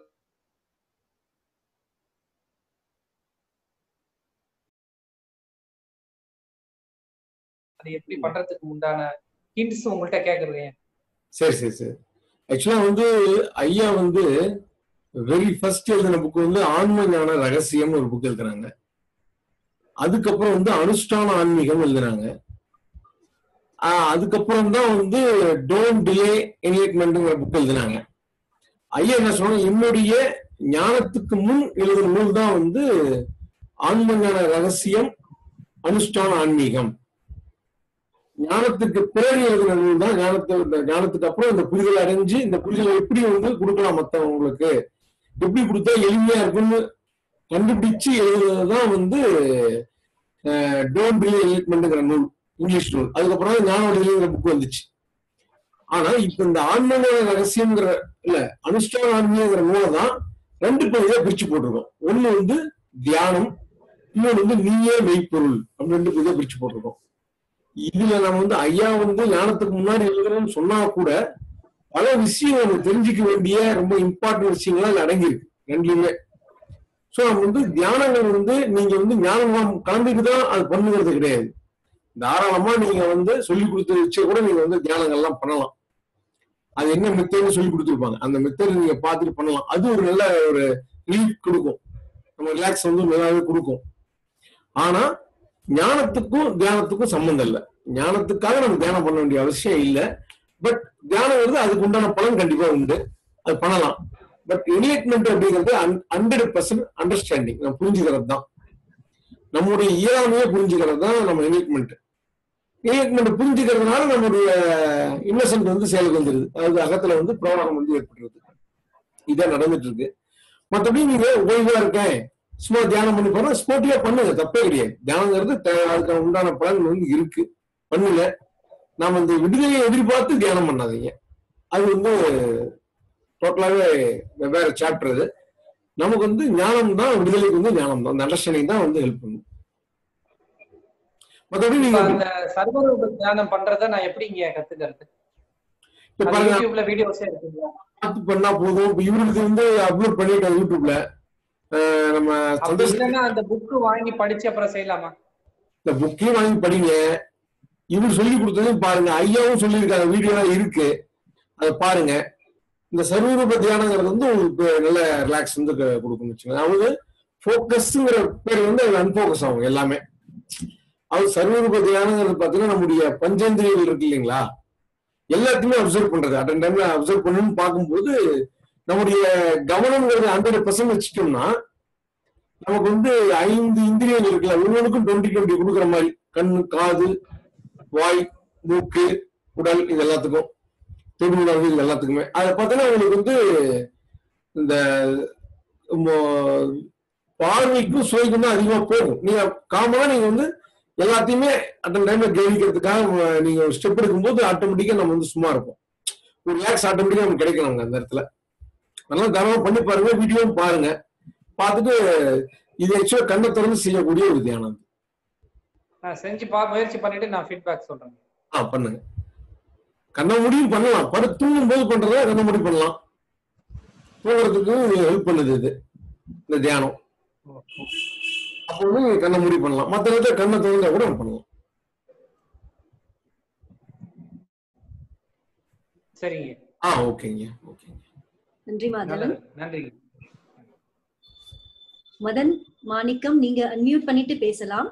அது எப்படி பண்றதுக்கு உண்டான ஹிண்ட்ஸ் உங்கள்கிட்ட கேக்குறது சரி சரி சரி ஆக்சுவலா வந்து ஐயா வந்து வெரி ஃபர்ஸ்ட் எழுதின புக் வந்து ஆன்ம ஞான ரகசியம்னு ஒரு புக் எழுதுனாங்க அதுக்கப்புறம் வந்து அனுஷ்டான ஆன்மீகம் எழுதுனாங்க ஆஹ் அதுக்கப்புறம் தான் வந்து டோன்ட் டிலே என்லைட்மெண்ட்ங்கிற புக் எழுதினாங்க ஐயா என்ன சொன்னாங்க என்னுடைய ஞானத்துக்கு முன் எழுதின நூல் தான் வந்து ஆன்ம ஞான ரகசியம் அனுஷ்டான ஆன்மீகம் ஞானத்துக்கு பிறகு எழுதின நூல் தான் ஞானத்தை இந்த ஞானத்துக்கு அப்புறம் இந்த புரிதல் அடைஞ்சு இந்த புரிதலை எப்படி வந்து கொடுக்கலாம் மத்தவங்களுக்கு எப்படி கொடுத்தா எளிமையா இருக்கும்னு கண்டுபிடிச்சு எழுதுனதுதான் வந்து டோன்ட் பிலி என்லைட்மெண்ட்ங்கிற நூல் இங்கிலீஷ் நூல் அதுக்கப்புறம் தான் ஞான வடிவிலிங்கிற புக் வந்துச்சு ஆனா இப்ப இந்த ஆன்மீக ரகசியம்ங்கிற இல்ல அனுஷ்டான ஆன்மீகங்கிற நூலை தான் ரெண்டு பகுதியா பிரிச்சு போட்டிருக்கோம் ஒண்ணு வந்து தியானம் இன்னொன்று வந்து நீயே மெய்ப்பொருள் அப்படின்னு ரெண்டு பகுதியா பிரிச்சு போட்டிருக்கோம் இதுல நம்ம வந்து ஐயா வந்து ஞானத்துக்கு முன்னாடி எழுதுறோம்னு சொன்னா கூட பல விஷயம் நம்ம தெரிஞ்சுக்க வேண்டிய ரொம்ப இம்பார்ட்டன்ட் விஷயங்கள்லாம் இதுல அடங்கியிருக்கு ரெண்டுலயுமே சோ நம்ம வந்து தியானங்கள் வந்து நீங்க வந்து ஞானம் கலந்துட்டு தான் அது பண்ணுங்கிறது கிடையாது தாராளமா நீங்க வந்து சொல்லி கொடுத்த வச்சு கூட நீங்க வந்து தியானங்கள்லாம் பண்ணலாம் அது என்ன மெத்தட்னு சொல்லி கொடுத்துருப்பாங்க அந்த மெத்தட் நீங்க பார்த்துட்டு பண்ணலாம் அது ஒரு நல்ல ஒரு ரிலீஃப் கொடுக்கும் நம்ம ரிலாக்ஸ் வந்து நல்லாவே கொடுக்கும் ஆனா ஞானத்துக்கும் தியானத்துக்கும் சம்பந்தம் இல்லை ஞானத்துக்காக நம்ம தியானம் பண்ண வேண்டிய அவசியம் இல்லை பட் தியானம் வந்து அதுக்கு உண்டான பலன் கண்டிப்பா உண்டு அது பண்ணலாம் பட் என்லைட்மெண்ட் அப்படிங்கிறது ஹண்ட்ரட் பர்சன்ட் அண்டர்ஸ்டாண்டிங் நம்ம புரிஞ்சுக்கிறது தான் நம்முடைய இயலாமையை புரிஞ்சுக்கிறது தான் நம்ம என்லைட்மெண்ட் என்லைட்மெண்ட் புரிஞ்சுக்கிறதுனால நம்முடைய இன்னசென்ட் வந்து செயலுக்கு வந்துருது அதாவது அகத்துல வந்து பிரவாகம் வந்து ஏற்பட்டுருது இதான் நடந்துட்டு இருக்கு மற்றபடி நீங்க ஓய்வா இருக்கேன் சும்மா தியானம் பண்ணி போனா ஸ்போர்ட்டிவா பண்ணுங்க தப்பே கிடையாது தியானங்கிறது தே- அதுக்கு உண்டான பலன் வந்து இருக்கு பண்ணுங்க நாம இந்த விடுதலையை எதிர்பார்த்து தியானம் பண்ணாதீங்க அது வந்து டோட்டலாவே வெவ்வேறு சாப்டர் அது நமக்கு வந்து ஞானம் தான் விடுதலைக்கு வந்து ஞானம் தான் அந்த அண்டர்ஸ்டாண்டிங் தான் வந்து ஹெல்ப் பண்ணும் மற்றபடி இப்ப நீங்க அந்த சர்வரூப தியானம் பண்றத நான் எப்படி இங்க கத்துக்கிறது இப்ப அது பாருங்க யூடியூப்ல வீடியோஸே இருக்குங்களா பார்த்து பண்ணா போதும் இப்ப இவருக்கு வந்து அப்லோட் பண்ணிட்டோம் யூடியூப்ல அஹ் நம்ம அப்படி சந்தோஷ் இல்லைன்னா அந்த புக்கு வாங்கி படிச்சு அப்புறம் செய்யலாமா இந்த புக்கையும் வாங்கி படிங்க இவர் சொல்லி கொடுத்ததையும் பாருங்க ஐயாவும் சொல்லியிருக்காங்க வீடியோலாம் இருக்கு அதை பாருங்க இந்த சர்வரூப தியானங்கிறது வந்து உங்களுக்கு நல்ல ரிலாக்ஸ் வந்து க- கொடுக்கும்னு வச்சுக்கோங்க அவங்க ஃபோக்கஸ்ங்கிற பேர் வந்து அது அன்ஃபோக்கஸ் ஆகும் எல்லாமே அது சர்வரூப தியானங்கிறது பார்த்தீங்கன்னா நம்முடைய பஞ்சேந்திரியங்கள் இருக்கு இல்லைங்களா எல்லாத்தையுமே அப்சர்வ் பண்றது அட் டைம்ல அப்சர்வ் பண்ணணும்னு பார்க்கும்போது நம்முடைய கவனம்ங்கிறது ஹண்ட்ரட் பர்சன்ட் வச்சுட்டோம்னா நமக்கு வந்து ஐந்து இந்திரியங்கள் இருக்குல்ல ஒவ்வொன்றுக்கும் டுவெண்ட்டி டுவெண்ட்டி கொடுக்குற மாதிரி கண்ணு காது வாய் மூக்கு உடல் இது எல்லாத்துக்கும் தொடு உணர்வு இது எல்லாத்துக்குமே அதை பார்த்தீங்கன்னா உங்களுக்கு வந்து இந்த மோ- பார்வைக்கும் சுவைக்கும் தான் அதிகமா போகும் நீங்க காமனா நீங்க வந்து எல்லாத்தையுமே அட் டைம்ல கவனிக்கிறதுக்காக உங்க- நீங்க ஒரு ஸ்டெப் எடுக்கும்போது ஆட்டோமேட்டிக்கா நம்ம வந்து சும்மா இருப்போம் ஒரு ரிலாக்ஸ் ஆட்டோமேட்டிக்கா நமக்கு கிடைக்கும் நமக்கு அந்த இடத்துல அதனால தாராளமா பண்ணி பாருங்க வீடியோவும் பாருங்க பார்த்துட்டு இது ஆக்சுவலா கண்ணை திறந்து செய்யக்கூடிய ஒரு தியானம் நான் செஞ்சு பா முயற்சி பண்ணிட்டு நான் ஃபீட்பேக் சொல்றேன் ஆ பண்ணுங்க கண்ண முடியும் பண்ணலாம் படு தூங்கும் போது பண்றத கண்ண முடி பண்ணலாம் தூங்குறதுக்கு ஹெல்ப் பண்ணுது இது இந்த தியானம் அப்போ வந்து நீங்க கண்ண மூடி பண்ணலாம் மற்ற நேரத்துல கண்ணை திறந்தா கூட பண்ணலாம் சரிங்க ஆ ஓகேங்க ஓகேங்க நன்றி மாதவன் நல்லது நன்றிங்க மதன் மாணிக்கம் நீங்க அன்மியூட் பண்ணிட்டு பேசலாம்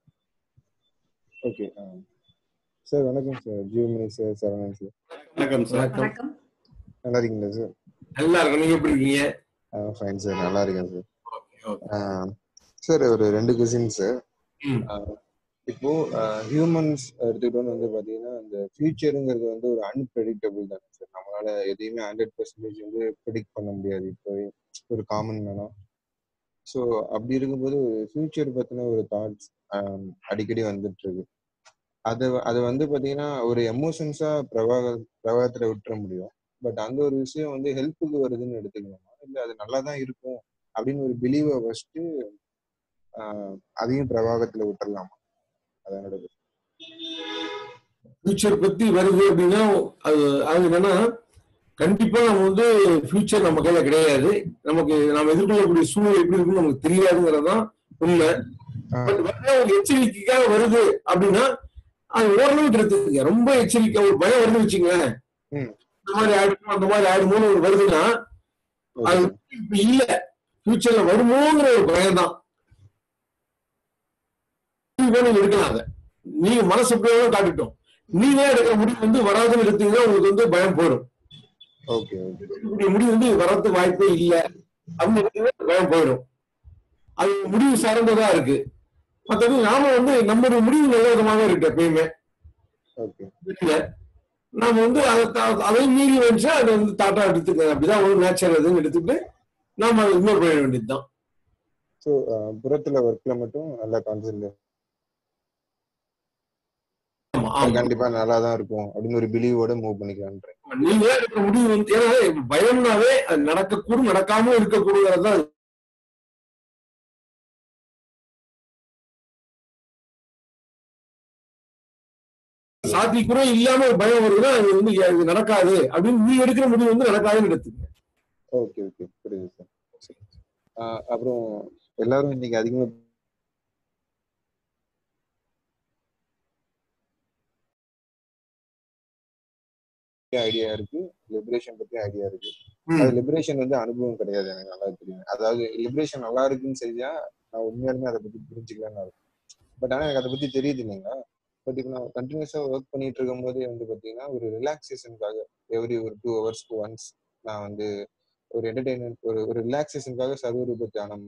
ஓகே சார் வணக்கம் sir Jiyomani sir Saravanan sir வணக்கம் சார் வணக்கம் வணக்கம் நல்லா இருக்கீங்களா சார் நல்லா இருக்கும் நீங்க எப்படி இருக்கீங்க ஃபைன் சார் நல்லா இருக்கேன் சார் ஓகே சார் ஒரு ரெண்டு கொஸ்டின் சார் ம். இப்போ ஹியூமன்ஸ் எடுத்துக்கிட்டோன்னு வந்து பாத்தீங்கன்னா இந்த ஃபியூச்சருங்கிறது வந்து ஒரு அன்பிரடிக்டபிள் தானே சார் நம்மளால எதையுமே ஹண்ட்ரட் பர்சன்டேஜ் வந்து ப்ரிடிக்ட் பண்ண முடியாது இப்போ ஒரு காமன் மேனா ஸோ அப்படி இருக்கும்போது ஒரு ஃபியூச்சர் பத்தின ஒரு தாட்ஸ் அடிக்கடி வந்துட்டு இருக்கு அதை அதை வந்து பாத்தீங்கன்னா ஒரு எமோஷன்ஸா பிரவாக பிரவாகத்துல விட்டுற முடியும் பட் அந்த ஒரு விஷயம் வந்து ஹெல்ப்புக்கு வருதுன்னு எடுத்துக்கணுமா இல்ல அது நல்லா தான் இருக்கும் அப்படின்னு ஒரு பிலீவை வச்சுட்டு அதையும் பிரவாகத்துல விட்டுறலாமா அதான் என்னோட question. ஃபியூச்சர் பத்தி வருது அப்படின்னா அது அது என்னன்னா கண்டிப்பா நம்ம வந்து ஃபியூச்சர் நம்ம கையில கிடையாது நமக்கு நம்ம எதிர்கொள்ளக்கூடிய சூழ்நிலை எப்படி இருக்குன்னு நமக்கு தெரியாதுங்கிறதுதான் உண்மை பட் வந்து ஒரு எச்சரிக்கைக்காக வருது அப்படின்னா அது ஓரளவுக்கு எடுத்துக்கங்க ரொம்ப எச்சரிக்கை ஒரு பயம் வருது வச்சுங்களேன் ம். இந்த மாதிரி ஆயிடுமோ அந்த மாதிரி ஆயிடுமோன்னு ஒரு வருதுன்னா அது இப்ப இல்ல ஃபியூச்சர்ல வருமோங்கிற ஒரு பயம் தான் நீங்க எடுக்கலாம் அதை நீங்க மனசு எப்படியோ காட்டிட்டோம் நீங்க எடுக்கிற முடிவு வந்து வராதுன்னு எடுத்தீங்கன்னா உங்களுக்கு வந்து பயம் போயிடும் ஓகே ஓகே இப்படி முடிவு வந்து வரதுக்கு வாய்ப்பே இல்லை அப்படின்னு எடுத்தீங்கன்னா பயம் போயிடும் அது முடிவு சார்ந்ததா இருக்கு மத்தது நாம வந்து நம்மளுடைய முடிவு நல்ல விதமாக இருக்கு எப்பயுமே ஓகே இல்ல நாம வந்து அதை தா- அதையும் மீறி வந்துச்சா அதை வந்து தாட்டா எடுத்துக்க அப்படிதான் ஒரு நேச்சர் அதுன்னு எடுத்துட்டு நாம அதை இக்னோர் பண்ண வேண்டியதுதான் ஸோ புறத்துல ஒர்க்ல மட்டும் நல்லா கான்சென்ட்ரேட் ஆமா ஆமா கண்டிப்பா நல்லா தான் இருக்கும் அப்படின்னு ஒரு பிலீவோட மூவ் பண்ணிக்கலான்றேன் நீங்க எடுக்கிற முடிவு வந்து ஏன்னா பயம்னாவே அது நடக்கக்கூடும் நடக்காம இருக்கக்கூடாது தான் சாத்தியக்கூட இல்லாம ஒரு பயம் வருதுன்னா அது வந்து இது நடக்காது அப்படின்னு நீ எடுக்கிற முடிவு வந்து நடக்காதுன்னு எடுத்துக்க ஓகே ஓகே புரியுது சார் ஆஹ் அப்புறம் எல்லாரும் இன்னைக்கு அதிகமா ஐடியா இருக்கு லிபரேஷன் பத்தி ஐடியா இருக்கு அது லிபரேஷன் வந்து அனுபவம் கிடையாது எனக்கு நல்லா தெரியும் அதாவது லிபரேஷன் நல்லா இருக்குன்னு சரியா நான் உண்மையாலுமே அதை பத்தி புரிஞ்சுக்கலாம்னு இருக்கும் பட் ஆனா எனக்கு அதை பத்தி தெரியுது இல்லைங்களா பட் இப்போ நான் கண்டினியூஸா ஒர்க் பண்ணிட்டு இருக்கும் போதே வந்து பாத்தீங்கன்னா ஒரு ரிலாக்ஸேஷனுக்காக எவ்ரி ஒரு டூ ஹவர்ஸ்க்கு ஒன்ஸ் நான் வந்து ஒரு என்டர்டைன்மெண்ட் ஒரு ஒரு ரிலாக்ஸேஷனுக்காக சர்வரூப தியானம்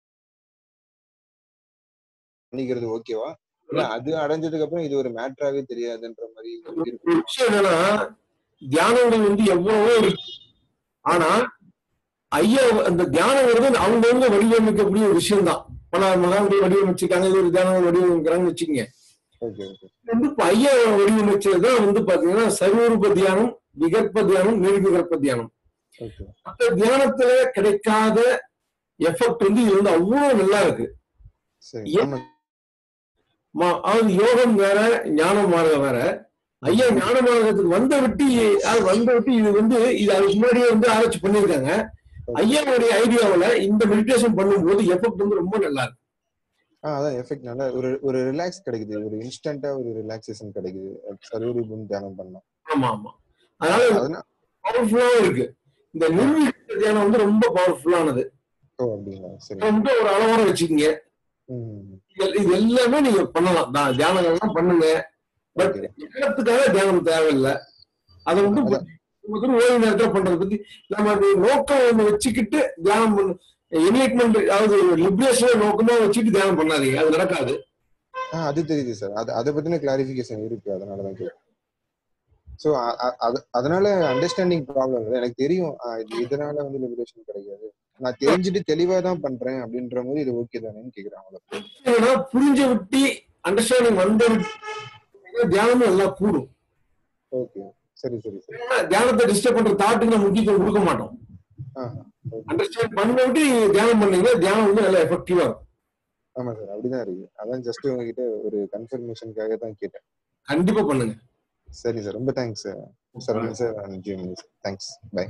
பண்ணிக்கிறது ஓகேவா இல்ல அது அடைஞ்சதுக்கு அப்புறம் இது ஒரு மேட்ராவே தெரியாதுன்ற மாதிரி ஒரு இருக்கு விஷயம் என்னன்னா தியானங்கள் வந்து எவ்வளவோ இருக்கு ஆனா ஐயா அந்த தியானம் வந்து அவங்கவுங்க வடிவமைக்கக்கூடிய ஒரு விஷயம் தான் பல மகான்கள் வடிவமைச்சிருக்காங்க இது ஒரு தியானம் வடிவமைக்கிறாங்கன்னு வச்சுக்கோங்க ஓகே ஓகே வந்து இப்ப ஐயா வடிவமைச்சதுதான் வந்து பாத்தீங்கன்னா சர்வரூப தியானம் விகற்ப தியானம் நிர்விகற்ப தியானம் ஓகே மற்ற தியானத்துல கிடைக்காத எஃபெக்ட் வந்து இது வந்து அவ்வளவு நல்லா இருக்கு சரி ஏன்? ஆமா மா- அதாவது யோகம் வேற ஞானம் மார்க்கம் வேற ஐயா ஞான மார்க்கத்துக்கு வந்த விட்டு அது வந்த விட்டு இது வந்து இது அதுக்கு முன்னாடியே வந்து ஆராய்ச்சி பண்ணியிருக்காங்க ஐயாவுடைய ஐடியாவுல இந்த மெடிடேஷன் பண்ணும்போது எஃபெக்ட் வந்து ரொம்ப நல்லா இருக்கு ஆ அதான் எஃபெக்ட் நல்லா ஒரு ஒரு ரிலாக்ஸ் கிடைக்குது ஒரு இன்ஸ்டன்டா ஒரு ரிலாக்ஸேஷன் கிடைக்குது சர்வரூபம் தியானம் பண்ணலாம் ஆமா ஆமா அதனால அதனால பவர்ஃபுல்லாவும் இருக்கு இந்த நிர்வீக தியானம் வந்து ரொம்ப பவர்ஃபுல்லானது ஓ அப்படிங்களா சரி இதை மட்டும் ஒரு அளவோட வச்சுக்கோங்க ம் இது- இது எல்லாமே நீங்க பண்ணலாம் தான் தியானங்கள்லாம் பண்ணுங்க பட் ஓகே எண்ணத்துக்காக தியானம் தேவையில்லை அதை வந்து அதான். வந்து ஓய்வு நேரத்துல பண்றதை பத்தி நம்ம அது நோக்கம் ஒண்ணு வச்சுக்கிட்டு தியானம் பண்ணு என்லைட்மெண்ட் அதாவது லிபரேஷன் நோக்கமா வச்சுட்டு தியானம் பண்ணாதீங்க அது நடக்காது ஆ அது தெரியுது சார் அது அதை பத்தின கிளாரிஃபிகேஷன் இருக்கு அதனால தான் கேட்குறேன் ஸோ அதனால அண்டர்ஸ்டாண்டிங் ப்ராப்ளம் இல்லை எனக்கு தெரியும் ஆ, இது இதனால வந்து லிபரேஷன் கிடைக்காது நான் தெரிஞ்சுட்டு தெளிவா தான் பண்றேன் அப்படின்ற போது இது ஓகே தானேன்னு கேக்குறேன் அவ்வளோ ஏன்னா புரிஞ்ச விட்டு அண்டர்ஸ்டாண்டிங் வந்த விட்டு தியானமும் எல்லாம் கூடும் ஓகே சரி சரி சரி ஏன்னா தியானத்தை டிஸ்டர்ப் பண்ற தாட்டுக்கு நம்ம முக்கியத்துவம் கொடுக்க மாட்டோம் ஆ அண்டர்ஸ்டாண்ட் பண்ண விட்டு நீங்க தியானம் பண்ணீங்கன்னா தியானம் வந்து நல்லா எஃபெக்டிவா இருக்கும் ஆமா சார் அப்படிதான் இருக்கு அதான் ஜஸ்ட் உங்ககிட்ட ஒரு கன்ஃபர்மேஷனுக்காக தான் கேட்டேன் கண்டிப்பா பண்ணுங்க சரி சார் ரொம்ப thanks sir Saravanan sir and G M A sir thanks bye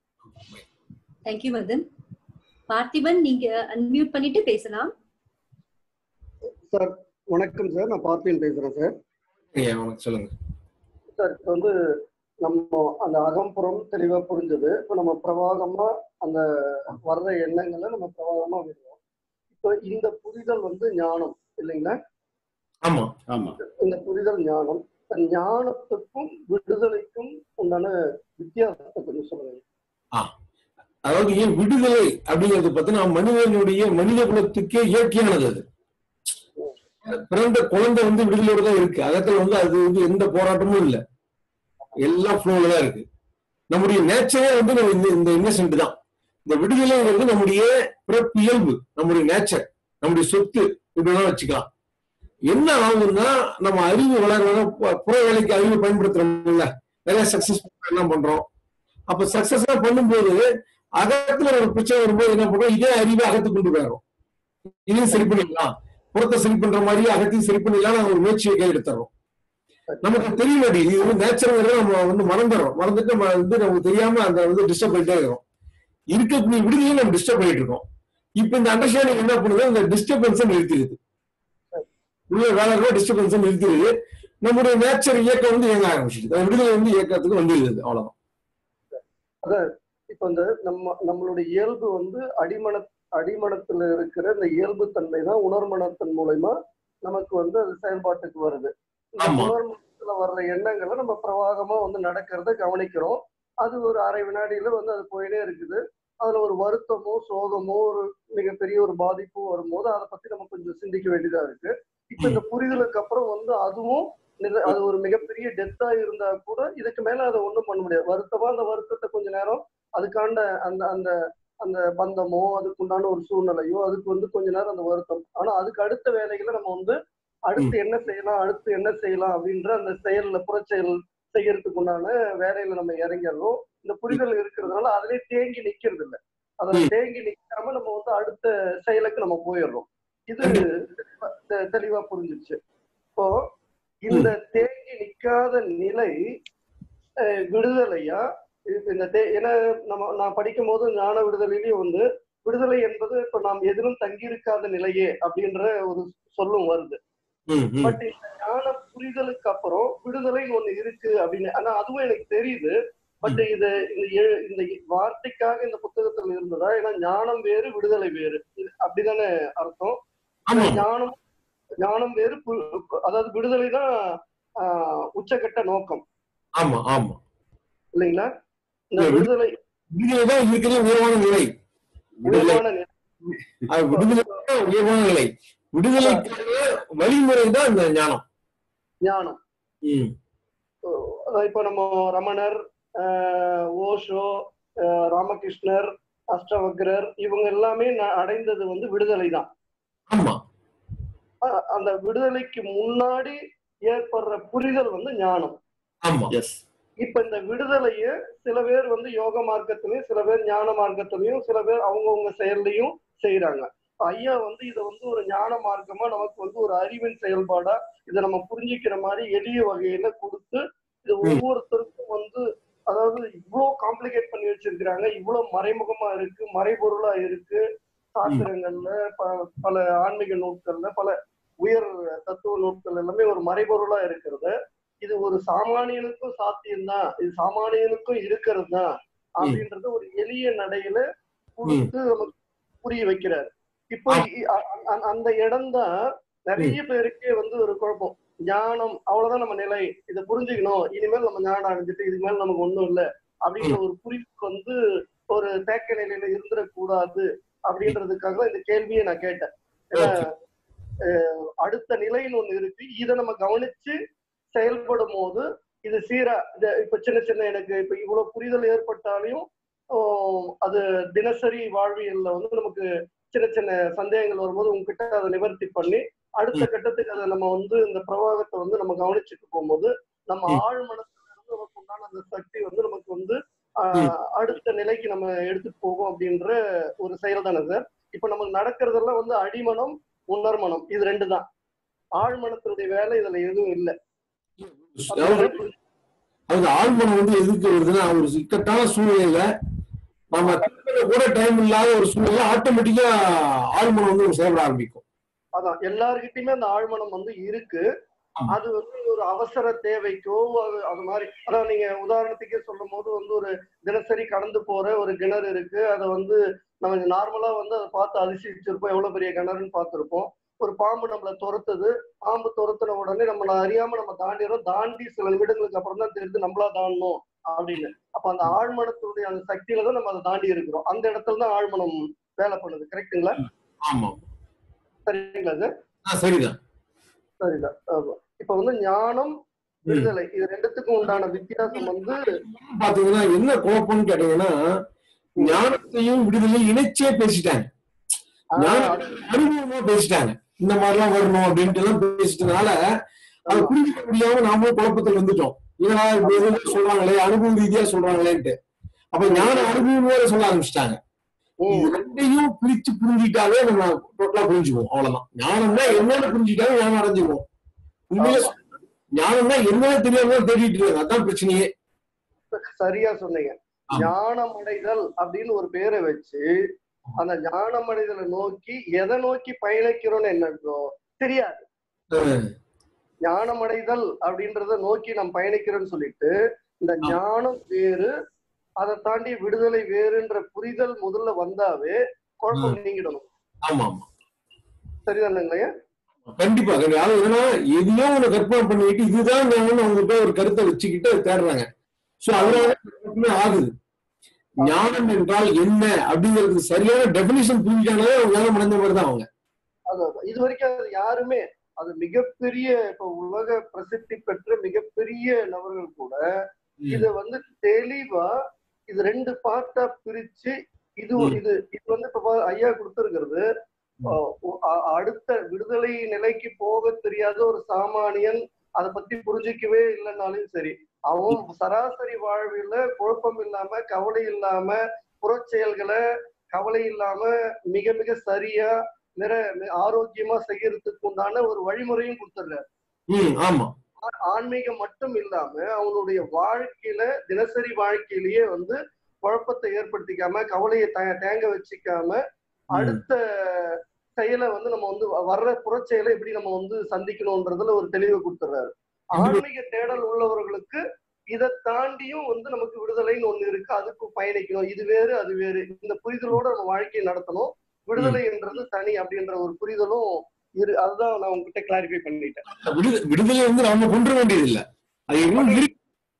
thank you Madhan Parthiban நீங்க அன்மியூட் பண்ணிட்டு பேசலாம் சார் வணக்கம் சார் நான் பார்த்திபன் பேசுறேன் சார் ஐயா வணக்கம் சொல்லுங்க சார் இப்போ வந்து நம்ம அந்த அகம்புறம் தெளிவா புரிஞ்சது இப்போ நம்ம பிரவாகமா அந்த வர்ற எண்ணங்களை நம்ம பிரவாகமா விடுவோம் இப்போ இந்த புரிதல் வந்து ஞானம் இல்லைங்களா ஆமா ஆமா இந்த புரிதல் ஞானம் இந்த ஞானத்துக்கும் விடுதலைக்கும் உண்டான வித்தியாசத்தை கொஞ்சம் சொல்லுங்க அதாவது ஏன் விடுதலை அப்படிங்கிறது பார்த்தீங்கன்னா மனிதனுடைய மனித குலத்துக்கே இயற்கையானது அது பிறந்த குழந்தை வந்து விடுதலையோட தான் இருக்கு அதத்துல வந்து அது வந்து எந்த போராட்டமும் இல்லை எல்லாம் ஃப்ளோல தான் இருக்கு நம்முடைய நேச்சரே வந்து நம்ம இந்த இந்த இன்னசென்ட் தான் இந்த விடுதலைங்கிறது நம்முடைய பிறப்பு இயல்பு நம்முடைய நேச்சர் நம்முடைய சொத்து இப்படிலாம் வச்சுக்கலாம் என்ன ஆகுதுன்னா நம்ம அறிவு வளர வளர பு- புற வேலைக்கு அறிவு பயன்படுத்துறோம்ல நிறைய சக்சஸ் என்ன பண்றோம் அப்ப சக்சஸ் பண்ணும்போது அகத்துல ஒரு பிரச்சனை வரும்போது என்ன பண்றோம் இதே அறிவை அகத்துக்கு கொண்டு போயிடும் இதையும் சரி பண்ணிடலாம் புறத்தை சரி பண்ற மாதிரி அகத்தையும் சரி பண்ணிடலாம் நாங்க ஒரு முயற்சியை கையெடுத்துறோம் நமக்கு தெரிய மாட்டேங்குது இது வந்து நேச்சுரல் நம்ம வந்து மறந்துடுறோம் மறந்துட்டு நம்ம வந்து நமக்கு தெரியாம அந்த வந்து டிஸ்டர்ப் பண்ணிட்டே இருக்கிறோம் இருக்கக்கூடிய விடுதியை நம்ம டிஸ்டர்ப் பண்ணிட்டு இருக்கோம் இப்ப இந்த அண்டர்ஸ்டாண்டிங் என்ன பண்ணுது அந்த டிஸ்டர்பன்ஸை நிறுத்திடுது உள்ள வேலை டிஸ்டர்பன்ஸை நிறுத்திடுது நம்முடைய நேச்சர் இயக்கம் வந்து இயங்க ஆரம்பிச்சிடுது அந்த விடுதலை வந்து இயக்கத்துக்கு வந்துடுது அவ்வளவுதான் அதான் இப்போ இந்த நம்ம நம்மளுடைய இயல்பு வந்து அடிமன அடிமனத்துல இருக்கிற இந்த இயல்பு தன்மை தான் உணர்மனத்தின் மூலயமா நமக்கு வந்து அது செயல்பாட்டுக்கு வருது இந்த ஆமா. உணர்மனத்துல வர்ற எண்ணங்களை நம்ம பிரவாகமா வந்து நடக்கிறத கவனிக்கிறோம் அது ஒரு அரை வினாடியில வந்து அது போயிட்டே இருக்குது அதுல ஒரு வருத்தமோ சோகமோ ஒரு மிகப்பெரிய ஒரு பாதிப்போ வரும்போது அதை பத்தி நம்ம கொஞ்சம் சிந்திக்க வேண்டியதா இருக்கு இப்ப இந்த புரிதலுக்கு அப்புறம் வந்து அதுவும் நில- அது ஒரு மிகப்பெரிய டெத்தா இருந்தா கூட இதுக்கு மேல அதை ஒண்ணும் பண்ண முடியாது வருத்தமா அந்த வருத்தத்தை கொஞ்ச நேரம் அதுக்காண்ட அந்த அந்த அந்த பந்தமோ அதுக்குண்டான ஒரு சூழ்நிலையோ அதுக்கு வந்து கொஞ்ச நேரம் அந்த வருத்தம் ஆனா அதுக்கு அடுத்த வேலைகளை நம்ம வந்து அடுத்து என்ன செய்யலாம் அடுத்து என்ன செய்யலாம் அப்படின்ற அந்த செயல்ல புறச்செயல் செய்யறதுக்கு உண்டான வேலையில நம்ம இறங்கிடுறோம் இந்த புரிதல் இருக்கிறதுனால அதிலே தேங்கி நிக்கிறது இல்ல அதுல தேங்கி நிக்காம நம்ம வந்து அடுத்த செயலுக்கு நம்ம போயிடுறோம் இது தெளிவா- தெ- தெளிவா புரிஞ்சிச்சு இப்போ இந்த தேங்கி நிக்காத நிலை அஹ், விடுதலையா இது இந்த தே- ஏன்னா நம்ம நான் படிக்கும் போது ஞான விடுதலையிலயும் வந்து விடுதலை என்பது இப்ப நாம் எதிலும் தங்கியிருக்காத நிலையே அப்படின்ற ஒரு சொல்லும் வருது ம், ம். பட் இந்த ஞான புரிதலுக்கு அப்புறம் விடுதலைன்னு ஒண்ணு இருக்கு அப்படின்னு ஆனா அதுவும் எனக்கு தெரியுது பட் இது இந்த எழு- இந்த வார்த்தைக்காக இந்த புத்தகத்துல இருந்ததா ஏன்னா ஞானம் வேறு விடுதலை வேறு இது அப்படிதானே அர்த்தம் ஆமா ஞானம் ஞானம் வேறு பு- அதாவது விடுதலை தான் ஆஹ், உச்சகட்ட நோக்கம் ஆமா ஆமா இல்லைங்களா இந்த இல்ல, விடுதலை விடுதலை தான் இருக்கிற உயர்வான நிலை விடுதலை உயர்வான நிலை. அது விடுதலை தான் உயர்வான நிலை விடுதலைக்கான வழிமுறை தான் இந்த ஞானம் ஞானம் ம் அஹ் இப்ப நம்ம ரமணர் ஆஹ் ஓஷோ ஆஹ் ராமகிருஷ்ணர் அஷ்டவக்ரர் இவங்க எல்லாமே ந- அடைந்தது வந்து விடுதலை தான் ஆமா அஹ் அந்த விடுதலைக்கு முன்னாடி ஏற்படுற புரிதல் வந்து ஞானம் ஆமா எஸ் இப்ப இந்த விடுதலைய சில பேர் வந்து யோக மார்க்கத்திலையும் சில பேர் ஞான மார்க்கத்திலையும் சில பேர் அவங்கவுங்க செயல்லையும் செய்யறாங்க ஐயா வந்து இதை வந்து ஒரு ஞான மார்க்கமா நமக்கு வந்து ஒரு அறிவின் செயல்பாடா இதை நம்ம புரிஞ்சுக்கிற மாதிரி எளிய வகையில கொடுத்து இது ஒவ்வொருத்தருக்கும் வந்து அதாவது இவ்வளவு காம்ப்ளிகேட் பண்ணி வச்சிருக்கிறாங்க இவ்வளவு மறைமுகமா இருக்கு மறைபொருளா இருக்கு சாஸ்திரங்கள்ல ப- பல ஆன்மீக நூட்கள்ல பல உயர் தத்துவ நூட்கள் எல்லாமே ஒரு மறைபொருளா இருக்கிறது இது ஒரு சாமானியனுக்கும் சாத்தியம்தான் இது சாமானியனுக்கும் இருக்கிறது தான் அப்படின்றத ஒரு எளிய நடையில கொடுத்து நமக்கு புரிய வைக்கிறார் இப்போ இ- அ- அ- அந்த இடம் தான் நிறைய பேருக்கே வந்து ஒரு குழப்பம் ஞானம் அவ்வளவுதான் நம்ம நிலை இதை புரிஞ்சுக்கணும் இனிமேல் நம்ம ஞானம் அடைஞ்சிட்டு இதுக்கு மேல நமக்கு ஒண்ணும் இல்லை அப்படின்ற ஒரு புரிதல் வந்து ஒரு தேக்க நிலையில இருந்துடக்கூடாது அப்படின்றதுக்காக தான் இந்த கேள்வியை நான் கேட்டேன் ஏன்னா, அஹ், அடுத்த நிலைன்னு ஒண்ணு இருக்கு இதை நம்ம கவனிச்சு செயல்படும் போது இது சீரா இது இப்ப சின்ன சின்ன எனக்கு இப்ப இவ்வளவு புரிதல் ஏற்பட்டாலையும் ஆஹ், அது தினசரி வாழ்வியல்ல வந்து நமக்கு சின்ன சின்ன சந்தேகங்கள் வரும்போது உங்ககிட்ட அதை நிவர்த்தி பண்ணி அடுத்த கட்டத்துக்கு அதை நம்ம வந்து இந்த பிரவாகத்தை வந்து நம்ம கவனிச்சுட்டு போகும்போது நம்ம ஆழ் மனசுல இருந்து நமக்கு உண்டான அந்த சக்தி வந்து நமக்கு வந்து ஆஹ், அடுத்த நிலைக்கு நம்ம எடுத்துட்டு போகும் அப்படின்ற ஒரு செயல் தானே சார் இப்ப நமக்கு நடக்கிறதெல்லாம் வந்து அடிமனம் உணர்மனம் இது ரெண்டு தான் ஆழ்மனத்தினுடைய வேலை இதுல எதுவும் இல்லை அதாவது அது ஆழ்மனம் வந்து எதுக்கு வருதுன்னா ஒரு இக்கட்டான சூழ்நிலையில நம்ம கற்பனை கூட டைம் இல்லாத ஒரு சூழ்நிலை ஆட்டோமேட்டிக்கா ஆழ்மனம் வந்து செயல்பட ஆரம்பிக்கும் அதான் எல்லார்கிட்டயுமே அந்த ஆழ்மனம் வந்து இருக்கு அது வந்து ஒரு அவசர தேவைக்கோ அது அது மாதிரி அதான் நீங்க உதாரணத்துக்கே சொல்லும் போது வந்து ஒரு தினசரி கடந்து போற ஒரு கிணறு இருக்கு அதை வந்து நம்ம நார்மலா வந்து அதை பார்த்து அதிசயிச்சிருப்போம் எவ்வளவு பெரிய கிணறுன்னு பார்த்திருப்போம் ஒரு பாம்பு நம்மளை துரத்துது பாம்பு துரத்துன உடனே நம்மள அறியாம நம்ம தாண்டிடுறோம் தாண்டி சில நிமிடங்களுக்கு அப்புறம் தான் தெரிஞ்சு நம்மளா தாண்டணும் அப்படின்னு அப்ப அந்த ஆழ்மனத்துடைய அந்த சக்தியில தான் நம்ம அதை தாண்டி இருக்கிறோம் அந்த இடத்துல தான் ஆழ்மனம் வேலை பண்ணுது கரெக்ட்டுங்களா ஆமா சரிங்களா சார் ஆ, சரிதான் சரிதான் ஆமா. இப்ப வந்து ஞானம் விடுதலை இது ரெண்டுத்துக்கும் உண்டான வித்தியாசம் வந்து பாத்தீங்கன்னா என்ன குழப்பம்னு கேட்டீங்கன்னா ஞானத்தையும் விடுதலையும் இணைச்சே பேசிட்டாங்க ஞானம் அனுபவமா பேசிட்டாங்க இந்த மாதிரி எல்லாம் வரணும் அப்படின்ட்டு எல்லாம் பேசிட்டனால அதை புரிஞ்சுக்க முடியாம நாமளும் குழப்பத்தில் வந்துட்டோம் ஏன்னா இப்ப எதுவும் சொல்றாங்களே அனுபவ ரீதியா சொல்றாங்களேன்ட்டு அப்ப ஞான அனுபவம் சொல்ல ஆரம்பிச்சிட்டாங்க இது ரெண்டையும் பிரிச்சு புரிஞ்சுக்கிட்டாலே நம்ம டோட்டலா புரிஞ்சுக்குவோம் அவ்வளவுதான் ஞானம்னா என்னன்னு புரிஞ்சுக்கிட்டாலே ஞானம் அடைஞ்சுக்குவோம் உண்மையிலே சொல்றேன். ஞானம்னா என்னன்னு தெரியாம தேடிட்டு இருக்காங்க அதான் பிரச்சனையே சரியா சொன்னீங்க ஞானம் அடைதல் அப்படின்னு ஒரு பேரை வச்சு அந்த ஞானம் அடைதலை நோக்கி எதை நோக்கி பயணிக்கிறோம்னு என்னன்றோ தெரியாது ஞானம் அடைதல் அப்படின்றத நோக்கி நம்ம பயணிக்கிறோம்னு சொல்லிட்டு இந்த ஞானம் வேறு அதை தாண்டி விடுதலை வேறுன்ற புரிதல் முதல்ல வந்தாவே குழப்பம் நீங்கிடணும் ஆமா ஆமா சரிதானுங்களா கண்டிப்பா கண்டிப்பா அது ஏன்னா எதையோ ஒண்ணு கற்பனை பண்ணிட்டு இதுதான் ஞானம் அவங்ககிட்ட ஒரு கருத்தை வச்சுக்கிட்டு அதை தேடுறாங்க சோ அதனால குழப்பமே ஆகுது ஞானம் என்றால் என்ன அப்படிங்கிறது சரியான டெபினிஷன் புரிஞ்சாலே அவங்க ஞானம் அடைஞ்ச மாதிரி தான் அவங்க அது அது. இது வரைக்கும் அது யாருமே அது மிகப்பெரிய இப்ப உலக பிரசித்தி பெற்ற மிகப்பெரிய நபர்கள் கூட இத வந்து தெளிவா இது ரெண்டு பார்ட்டா பிரிச்சு இது ஒரு- இது இது வந்து இப்ப பா- ஐயா கொடுத்திருக்கிறது அஹ், ஒ- அ- அடுத்த விடுதலை நிலைக்கு போக தெரியாத ஒரு சாமானியன் அதை பத்தி புரிஞ்சிக்கவே இல்லைன்னாலும் சரி அவன் சராசரி வாழ்வில குழப்பம் இல்லாம கவலை இல்லாம புறச்செயல்களை கவலை இல்லாம மிக மிக சரியா நிற ஆரோக்கியமா செய்யறதுக்கு உண்டான ஒரு வழிமுறையும் கொடுத்துடுறாரு ம் ஆமா ஆ- ஆன்மீகம் மட்டும் இல்லாம அவனுடைய வாழ்க்கையில தினசரி வாழ்க்கையிலேயே வந்து குழப்பத்தை ஏற்படுத்திக்காம கவலையை த- தேங்க வச்சுக்காம அடுத்த செயலை வந்து நம்ம வந்து வர்ற புறச்செயலை எப்படி நம்ம வந்து சந்திக்கணும்ன்றதுல ஒரு தெளிவை கொடுத்துறாரு ஆன்மீக தேடல் உள்ளவர்களுக்கு இதை தாண்டியும் வந்து நமக்கு விடுதலைன்னு ஒண்ணு இருக்கு அதுக்கு பயணிக்கணும் இது வேறு அது வேறு இந்த புரிதலோட நம்ம வாழ்க்கையை நடத்தணும் விடுதலை என்றது தனி அப்படின்ற ஒரு புரிதலும் இரு அதுதான் நான் உங்ககிட்ட கிளாரிஃபை பண்ணிட்டேன் விடுத- விடுதலை வந்து நாம கொண்டு வேண்டியது இல்ல அது இன்னும் இருக்கு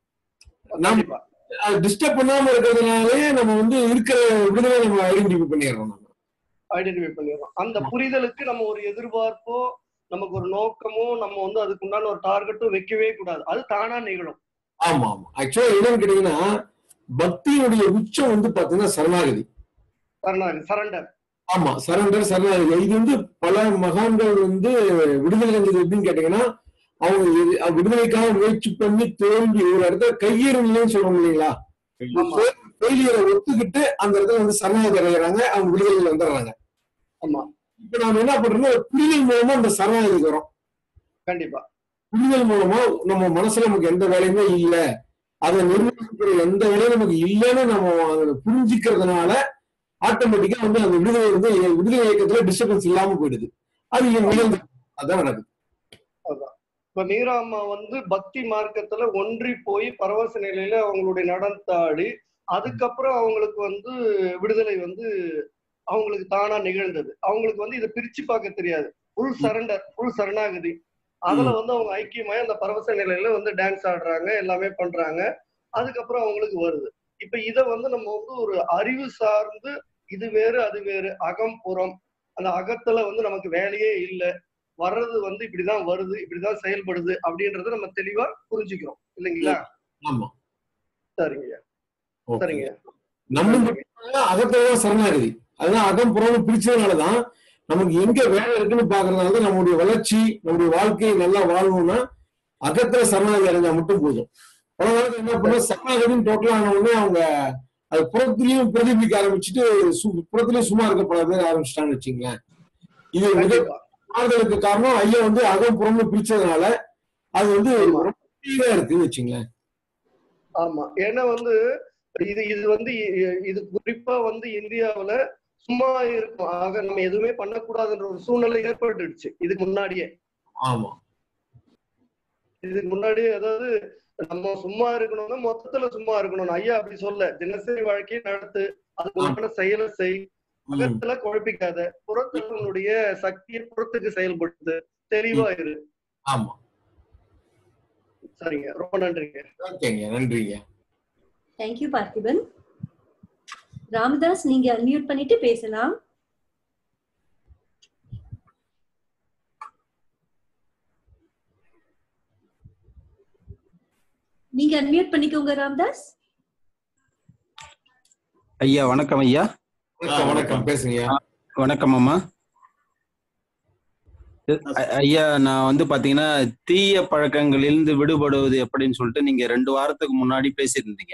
நம்ம டிஸ்டர்ப் பண்ணாம இருக்கிறதுனாலே நம்ம வந்து இருக்கிற விடுதலை நம்ம ஐடென்டிஃபை பண்ணிடுறோம் நம்ம ஐடென்டிஃபை பண்ணிடுறோம் அந்த புரிதலுக்கு நம்ம ஒரு எதிர்பார்ப்போ நமக்கு ஒரு நோக்கமோ நம்ம வந்து அதுக்கு உண்டான ஒரு டார்கெட்டும் வைக்கவே கூடாது அது தானா நிகழும் ஆமா ஆமா ஆக்சுவலா என்னன்னு கேட்டீங்கன்னா பக்தியுடைய உச்சம் வந்து பாத்தீங்கன்னா சரணாகதி சரணாகதி சரண்டர் ஆமா சரண்டர் சரணாகதி இது வந்து பல மகான்கள் வந்து விடுதலை அடைஞ்சது எப்படின்னு கேட்டீங்கன்னா அவங்க இது- அவங்க விடுதலைக்காக முயற்சி பண்ணி தோல்வி ஒரு இடத்துல கையேறும் இல்லைன்னு சொல்றோம் இல்லைங்களா ஃபெயிலியரை ஒத்துக்கிட்டு அந்த இடத்துல வந்து சரணாகதி அடைகிறாங்க அவங்க விடுதலையில வந்துடுறாங்க ஆமா இப்ப நாம என்ன பண்றோம்னா ஒரு புரிதல் மூலமா அந்த சரணாகதிக்கு வரோம் கண்டிப்பா புரிதல் மூலமா நம்ம மனசுல நமக்கு எந்த வேலையுமே இல்ல அதை நிர்வகிக்கிற எந்த வேலையும் நமக்கு இல்லைன்னு நம்ம அதை புரிஞ்சுக்கிறதுனால ஆட்டோமேட்டிக்கா வந்து அந்த விடுதலை வந்து விடுதலை இயக்கத்துல டிஸ்டர்பன்ஸ் இல்லாம போயிடுது அது இங்க நிகழ்ந்து அதான் நடக்குது அதான் இப்ப மீராம்மா வந்து பக்தி மார்க்கத்துல ஒன்றி போய் பரவச நிலையில அவங்களுடைய நடந்தாடி அதுக்கப்புறம் அவங்களுக்கு வந்து விடுதலை வந்து அவங்களுக்கு தானா நிகழ்ந்தது அவங்களுக்கு வந்து இதை பிரிச்சு பார்க்க தெரியாது ஃபுல் சரண்டர் ஃபுல் சரணாகதி அதுல வந்து அவங்க ஐக்கியமாய் அந்த பரவச நிலையில வந்து டான்ஸ் ஆடுறாங்க எல்லாமே பண்றாங்க அதுக்கப்புறம் அவங்களுக்கு வருது இப்ப இத வந்து நம்ம வந்து ஒரு அறிவு சார்ந்து இது வேறு அது வேறு அகம் புறம் அந்த அகத்துல வந்து நமக்கு வேலையே இல்லை வர்றது வந்து இப்படிதான் வருது இப்படிதான் செயல்படுது அப்படின்றத நம்ம தெளிவா புரிஞ்சுக்கிறோம் இல்லைங்களா ஆமா சரிங்க சரிங்க நம்ம அகத்தான் சரணாகதி அதுதான் அகம் புறம் பிரிச்சதுனாலதான் நமக்கு எங்க வேலை இருக்குன்னு பாக்குறதுனால தான் நம்முடைய வளர்ச்சி நம்முடைய வாழ்க்கையை நல்லா வாழணும்னா அகத்துல சரணாகதி அடைஞ்சா மட்டும் போதும் பல காலத்துல என்ன பண்ண சரணாகதின்னு டோட்டலா ஆன உடனே அவங்க அது புறத்திலையும் பிரதிபலிக்க ஆரம்பிச்சுட்டு சு- புறத்திலையும் சும்மா இருக்கப்படாது ஆரம்பிச்சிட்டாங்கன்னு வச்சுங்களேன் இது முதல் மாறுதலுக்கு காரணம் ஐயா வந்து அகம் புறம்னு பிரிச்சதுனால அது வந்து ரொம்ப clear ஆ இருக்குன்னு வச்சுங்களேன் ஆமா ஏன்னா வந்து இது இது வந்து இ- இது குறிப்பா வந்து இந்தியாவுல சும்மா இருக்கும் ஆக நம்ம எதுவுமே பண்ணக்கூடாதுன்ற ஒரு சூழ்நிலை ஏற்பட்டுடுச்சு இதுக்கு முன்னாடியே ஆமா இதுக்கு முன்னாடி அதாவது நம்ம சும்மா இருக்கணும்னா மொத்தத்துல சும்மா இருக்கணும் ஐயா அப்படி சொல்ல தினசரி வாழ்க்கையை நடத்து அதுக்குள்ளான செயலை செய் அகத்துல குழப்பிக்காத புறத்துல உன்னுடைய சக்தியை புறத்துக்கு செயல்படுத்து தெளிவா இரு ஆமா சரிங்க ரொம்ப நன்றிங்க ஓகேங்க நன்றிங்க தேங்க்யூ பார்த்திபன் ராமதாஸ் நீங்க அன்மியூட் பண்ணிட்டு பேசலாம் நீங்க அன்மியூட் பண்ணிக்கோங்க ராமதாஸ் ஐயா வணக்கம் ஐயா வணக்கம் வணக்கம் பேசுங்க வணக்கம் அம்மா ஐ- ஐயா நான் வந்து பாத்தீங்கன்னா தீய பழக்கங்களிலிருந்து விடுபடுவது எப்படின்னு சொல்லிட்டு நீங்க ரெண்டு வாரத்துக்கு முன்னாடி பேசியிருந்தீங்க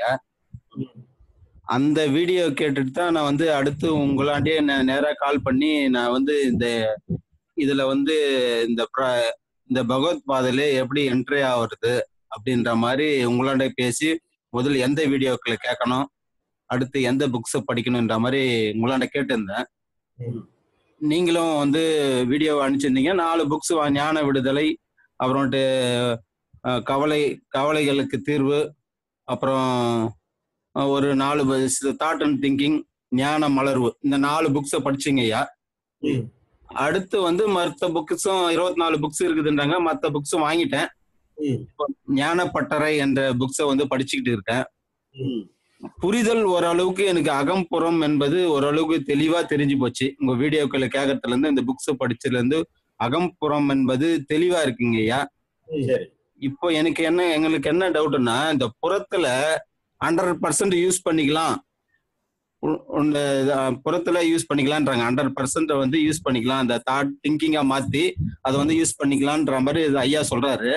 அந்த வீடியோ கேட்டுட்டு தான் நான் வந்து அடுத்து உங்களாண்டே நான் நேரா கால் பண்ணி நான் வந்து இந்த இதுல வந்து இந்த பிர- இந்த பகவத் பாதையில எப்படி என்ட்ரி ஆகுறது அப்படின்ற மாதிரி உங்களாண்ட பேசி முதல்ல எந்த வீடியோக்களை கேட்கணும் அடுத்து எந்த புக்ஸை படிக்கணுன்ற மாதிரி உங்களாண்ட கேட்டிருந்தேன் நீங்களும் வந்து வீடியோ அனுப்பிச்சிருந்தீங்க நாலு புக்ஸ் ஞான விடுதலை அப்புறமேட்டு அஹ், கவலை கவலைகளுக்கு தீர்வு அப்புறம் அஹ், ஒரு நாலு தாட் அண்ட் திங்கிங் ஞான மலர்வு இந்த நாலு புக்ஸை படிச்சீங்க ஐயா அடுத்து வந்து மற்ற புக்ஸும் இருபத்தி நாலு புக்ஸ் இருக்குதுன்றாங்க மற்ற புக்ஸும் வாங்கிட்டேன் இப்போ ஞானப்பட்டறை என்ற புக்ஸை வந்து படிச்சுக்கிட்டு இருக்கேன் புரிதல் ஓரளவுக்கு எனக்கு அகம்புறம் என்பது ஓரளவுக்கு தெளிவா தெரிஞ்சு போச்சு உங்க வீடியோக்களை கேட்கறதுல இருந்து இந்த புக்ஸ் படிச்சதுல இருந்து அகம்புறம் என்பது தெளிவா இருக்குங்க ஐயா சரி இப்போ எனக்கு என்ன எங்களுக்கு என்ன டவுட்னா இந்த புறத்துல ஹண்ட்ரட் பர்சன்ட் யூஸ் பண்ணிக்கலாம் உ- உன்னை, அஹ், புறத்துல யூஸ் பண்ணிக்கலான்றாங்க ஹண்ட்ரட் பர்சன்ட் வந்து யூஸ் பண்ணிக்கலாம் அந்த தாட் திங்கிங்கா மாத்தி அதை வந்து யூஸ் பண்ணிக்கலான்ற மாதிரி இது ஐயா சொல்றாரு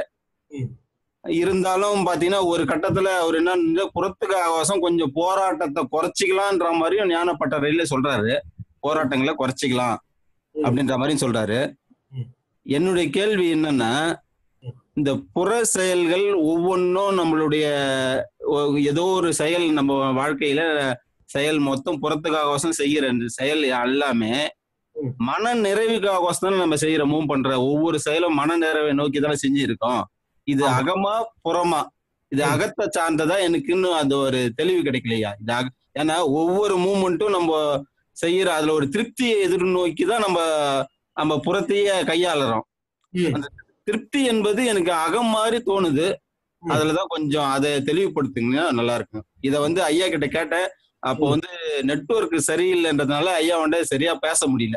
இருந்தாலும் பாத்தீங்கன்னா ஒரு கட்டத்துல அவர் என்ன இந்த புறத்துக்கு அவகாசம் கொஞ்சம் போராட்டத்தை குறைச்சிக்கலான்ற மாதிரியும் ஞானப்பட்டறையில சொல்றாரு போராட்டங்களை குறைச்சிக்கலாம் அப்படின்ற மாதிரியும் சொல்றாரு என்னுடைய கேள்வி என்னன்னா இந்த புற செயல்கள் ஒவ்வொன்றும் நம்மளுடைய ஒ- ஏதோ ஒரு செயல் நம்ம வாழ்க்கையில செயல் மொத்தம் புறத்துக்காகவசம் செய்கிற இந்த செயல் எல்லாமே மன நிறைவுக்காகவசம் தானே நம்ம செய்யற மூவ் பண்ற ஒவ்வொரு செயலும் மன நிறைவை நோக்கி தானே செஞ்சிருக்கோம் இது அகமா புறமா இது அகத்தை சார்ந்ததா எனக்கு இன்னும் அது ஒரு தெளிவு கிடைக்கலையா இது அக- ஏன்னா ஒவ்வொரு மூமெண்ட்டும் நம்ம செய்யற அதுல ஒரு திருப்தியை எதிர்நோக்கி தான் நம்ம நம்ம புறத்தையே கையாளுறோம் அந்த திருப்தி என்பது எனக்கு அகம் மாதிரி தோணுது அதுலதான் கொஞ்சம் அதை தெளிவுபடுத்துங்க நல்லா இருக்கும் இத வந்து ஐயா கிட்ட கேட்டேன் அப்போ வந்து நெட்வொர்க் சரியில்லைன்றதுனால ஐயா வந்து சரியா பேச முடியல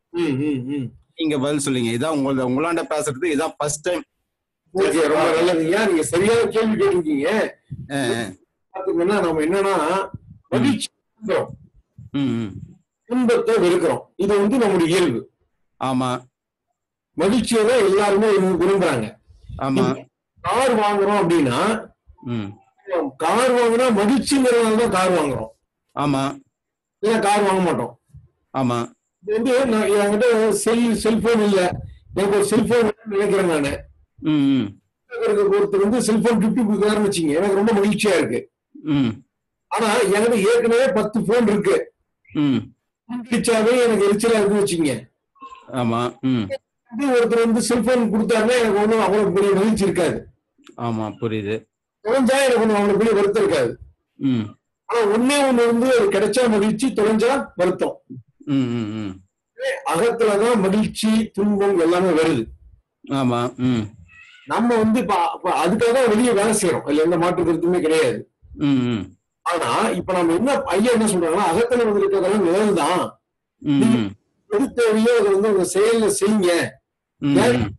நீங்க பதில் சொல்லுங்க இதான் உங்கள உங்களாண்ட பேசுறது இதான் ஃபர்ஸ்ட் டைம் ஓகே ரொம்ப நல்லதுங்க நீங்க சரியான கேள்வி கேட்டிருக்கீங்க பாத்தீங்கன்னா நம்ம என்னன்னா மகிழ்ச்சி இருக்கிறோம். துன்பத்தை வெறுக்கிறோம் இது வந்து நம்முடைய இயல்பு ஆமா மகிழ்ச்சியை தான் எல்லாருமே விரும்பு- விரும்புறாங்க ஆமா கார் வாங்குறோம் அப்படின்னா கார் வாங்குனா மகிழ்ச்சிங்கிறதுனால தான் கார் வாங்குறோம் ஆமா இல்ல கார் வாங்க மாட்டோம் ஆமா இது வந்து நான் என்கிட்ட செல் செல்போன் இல்ல எனக்கு ஒரு செல்போன் நினைக்கிறேன் நானு ம் ம் எனக்கு ஒருத்தர் வந்து செல்போன் கிஃப்ட் கொடுக்குறாருன்னு வச்சுங்க எனக்கு ரொம்ப மகிழ்ச்சியா இருக்கு ம் ஆனா என்கிட்ட ஏற்கனவே பத்து போன் இருக்கு ம் பிடிச்சாவே எனக்கு எரிச்சலா இருக்குன்னு வச்சுங்க ஆமா ம் இது ஒருத்தர் வந்து செல்போன் கொடுத்தாருன்னா எனக்கு ஒண்ணும் அவ்வளவு பெரிய மகிழ்ச்சி இருக்காது ஆமா புரியுது தொலைஞ்சா எனக்கு ஒண்ணும் அவ்வளவு பெரிய வருத்தம் இருக்காது ம் ஆனா ஒண்ணே ஒண்ணு வந்து அது கிடைச்சா மகிழ்ச்சி தொலைஞ்சா வருத்தம் ம் ம் ம் அகத்துலதான் மகிழ்ச்சி துன்பம் எல்லாமே வருது ஆமா ம் நம்ம வந்து இப்ப இப்ப அதுக்காக தான் வெளியே வேலை செய்யறோம் அதுல எந்த மாற்று கருத்துமே கிடையாது ம் ம் ஆனா இப்ப நம்ம என்ன ஐயா என்ன சொல்றாங்கன்னா அகத்துல வந்து இருக்கிறதெல்லாம் நிழல் தான் ம் ம் எது தேவையோ அதை வந்து உங்க செயல்ல செய்யுங்க ம், ஏன் ம்.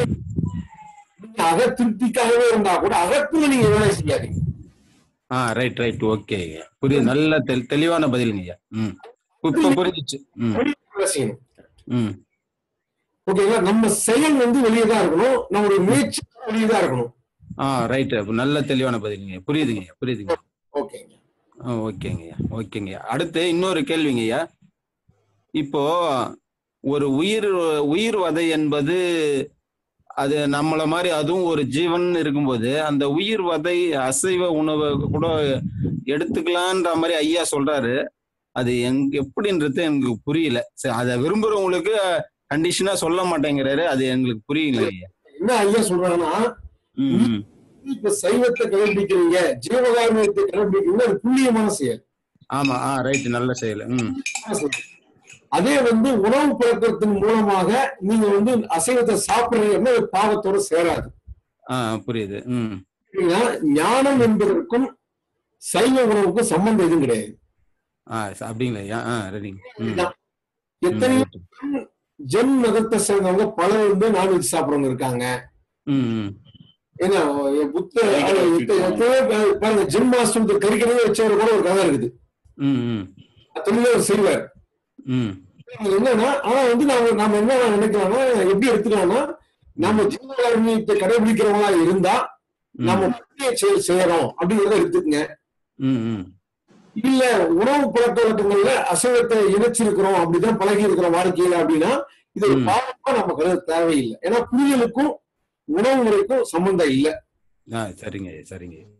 நீங்க அக திருப்திக்காகவே இருந்தா கூட அகத்துல நீங்க வேலை செய்யாதீங்க ஆ ரைட் ரைட் ஓகே புரியுது நல்ல தெளி- தெளிவான பதிலுங்க ஐயா ம் இப்ப புரிஞ்சிச்சு ம் வேலை செய்யணும் ம் ஓகேங்களா நம்ம செயல் வந்து வெளியே தான் இருக்கணும் நம்மளுடைய முயற்சி வெளியே தான் இருக்கணும் ஆ ரைட் நல்ல தெளிவான பதிலுங்க புரியுதுங்க ஐயா புரியுதுங்க ஓகேங்க ஆ ஓகேங்கய்யா ஓகேங்கய்யா அடுத்து இன்னொரு கேள்விங்கய்யா இப்போ ஒரு உயிர் உயிர் வதை என்பது அது நம்மள மாதிரி அதுவும் ஒரு ஜீவன் இருக்கும்போது அந்த உயிர் வதை அசைவ உணவை கூட எடுத்துக்கலான்ற மாதிரி ஐயா சொல்றாரு அது எங் எப்படின்றது எனக்கு புரியல சரி அதை விரும்புறவங்களுக்கு கண்டிஷனா சொல்ல மாட்டேங்கிறாரு அது எங்களுக்கு புரியல ஐயா என்ன ஐயா சொல்றாங்கன்னா ம், ம். இப்ப சைவத்தை கடைபிடிக்கிறீங்க ஜீவகாரணத்தை கடைபிடிக்கிறீங்க அது புண்ணியமான செயல் ஆமா ஆ ரைட் நல்ல செயல் ம் அதே வந்து உணவு பழக்கத்தின் மூலமாக நீங்க வந்து அசைவத்தை சாப்பிடுறீங்கன்னா அது பாவத்தோட சேராது ஆ புரியுது ம் ஏன்னா, ஞானம் என்பதற்கும் சைவ உணவுக்கும் சம்பந்தம் எதுவும் கிடையாது ஆ ச- அப்படிங்களா ஐயா ஆ ரெடி ம் எத்தனையோ ஜென் மதத்தை சேர்ந்தவங்க பலர் வந்து நான்வெஜ் சாப்பிடுறவங்க இருக்காங்க ம் ம் ஏன்னா புத்த எத்த- எத்தனையோ பேர் பாருங்க ஜென் மாஸ்டர் கறிக்கடையே வச்சவர் கூட ஒரு கதை இருக்குது ம் ம் தொழிலே அவர் செய்வார் ம் இது என்னன்னா ஆனா வந்து நாம நாம என்ன நினைக்கிறோம்னா எப்படி எடுத்துக்கலாம்னா நம்ம ஜீவகாரணியத்தை கடைபிடிக்கிறவங்களா இருந்தா நம்ம புண்ணிய செயல் செய்யறோம் அப்படிங்கறத எடுத்துக்கங்க ம் ம் இல்ல உணவு பழக்க வழக்கங்கள்ல அசைவத்தை இணைச்சிருக்கிறோம் அப்படிதான் பழகி இருக்கிற வாழ்க்கையில அப்படின்னா இது ஒரு பாவமா நம்ம கருத தேவையில்லை ஏன்னா புரியலுக்கும் உணவு முறைக்கும் சம்பந்தம் இல்லை ஆ சரிங்க ஐயா சரிங்க ஐயா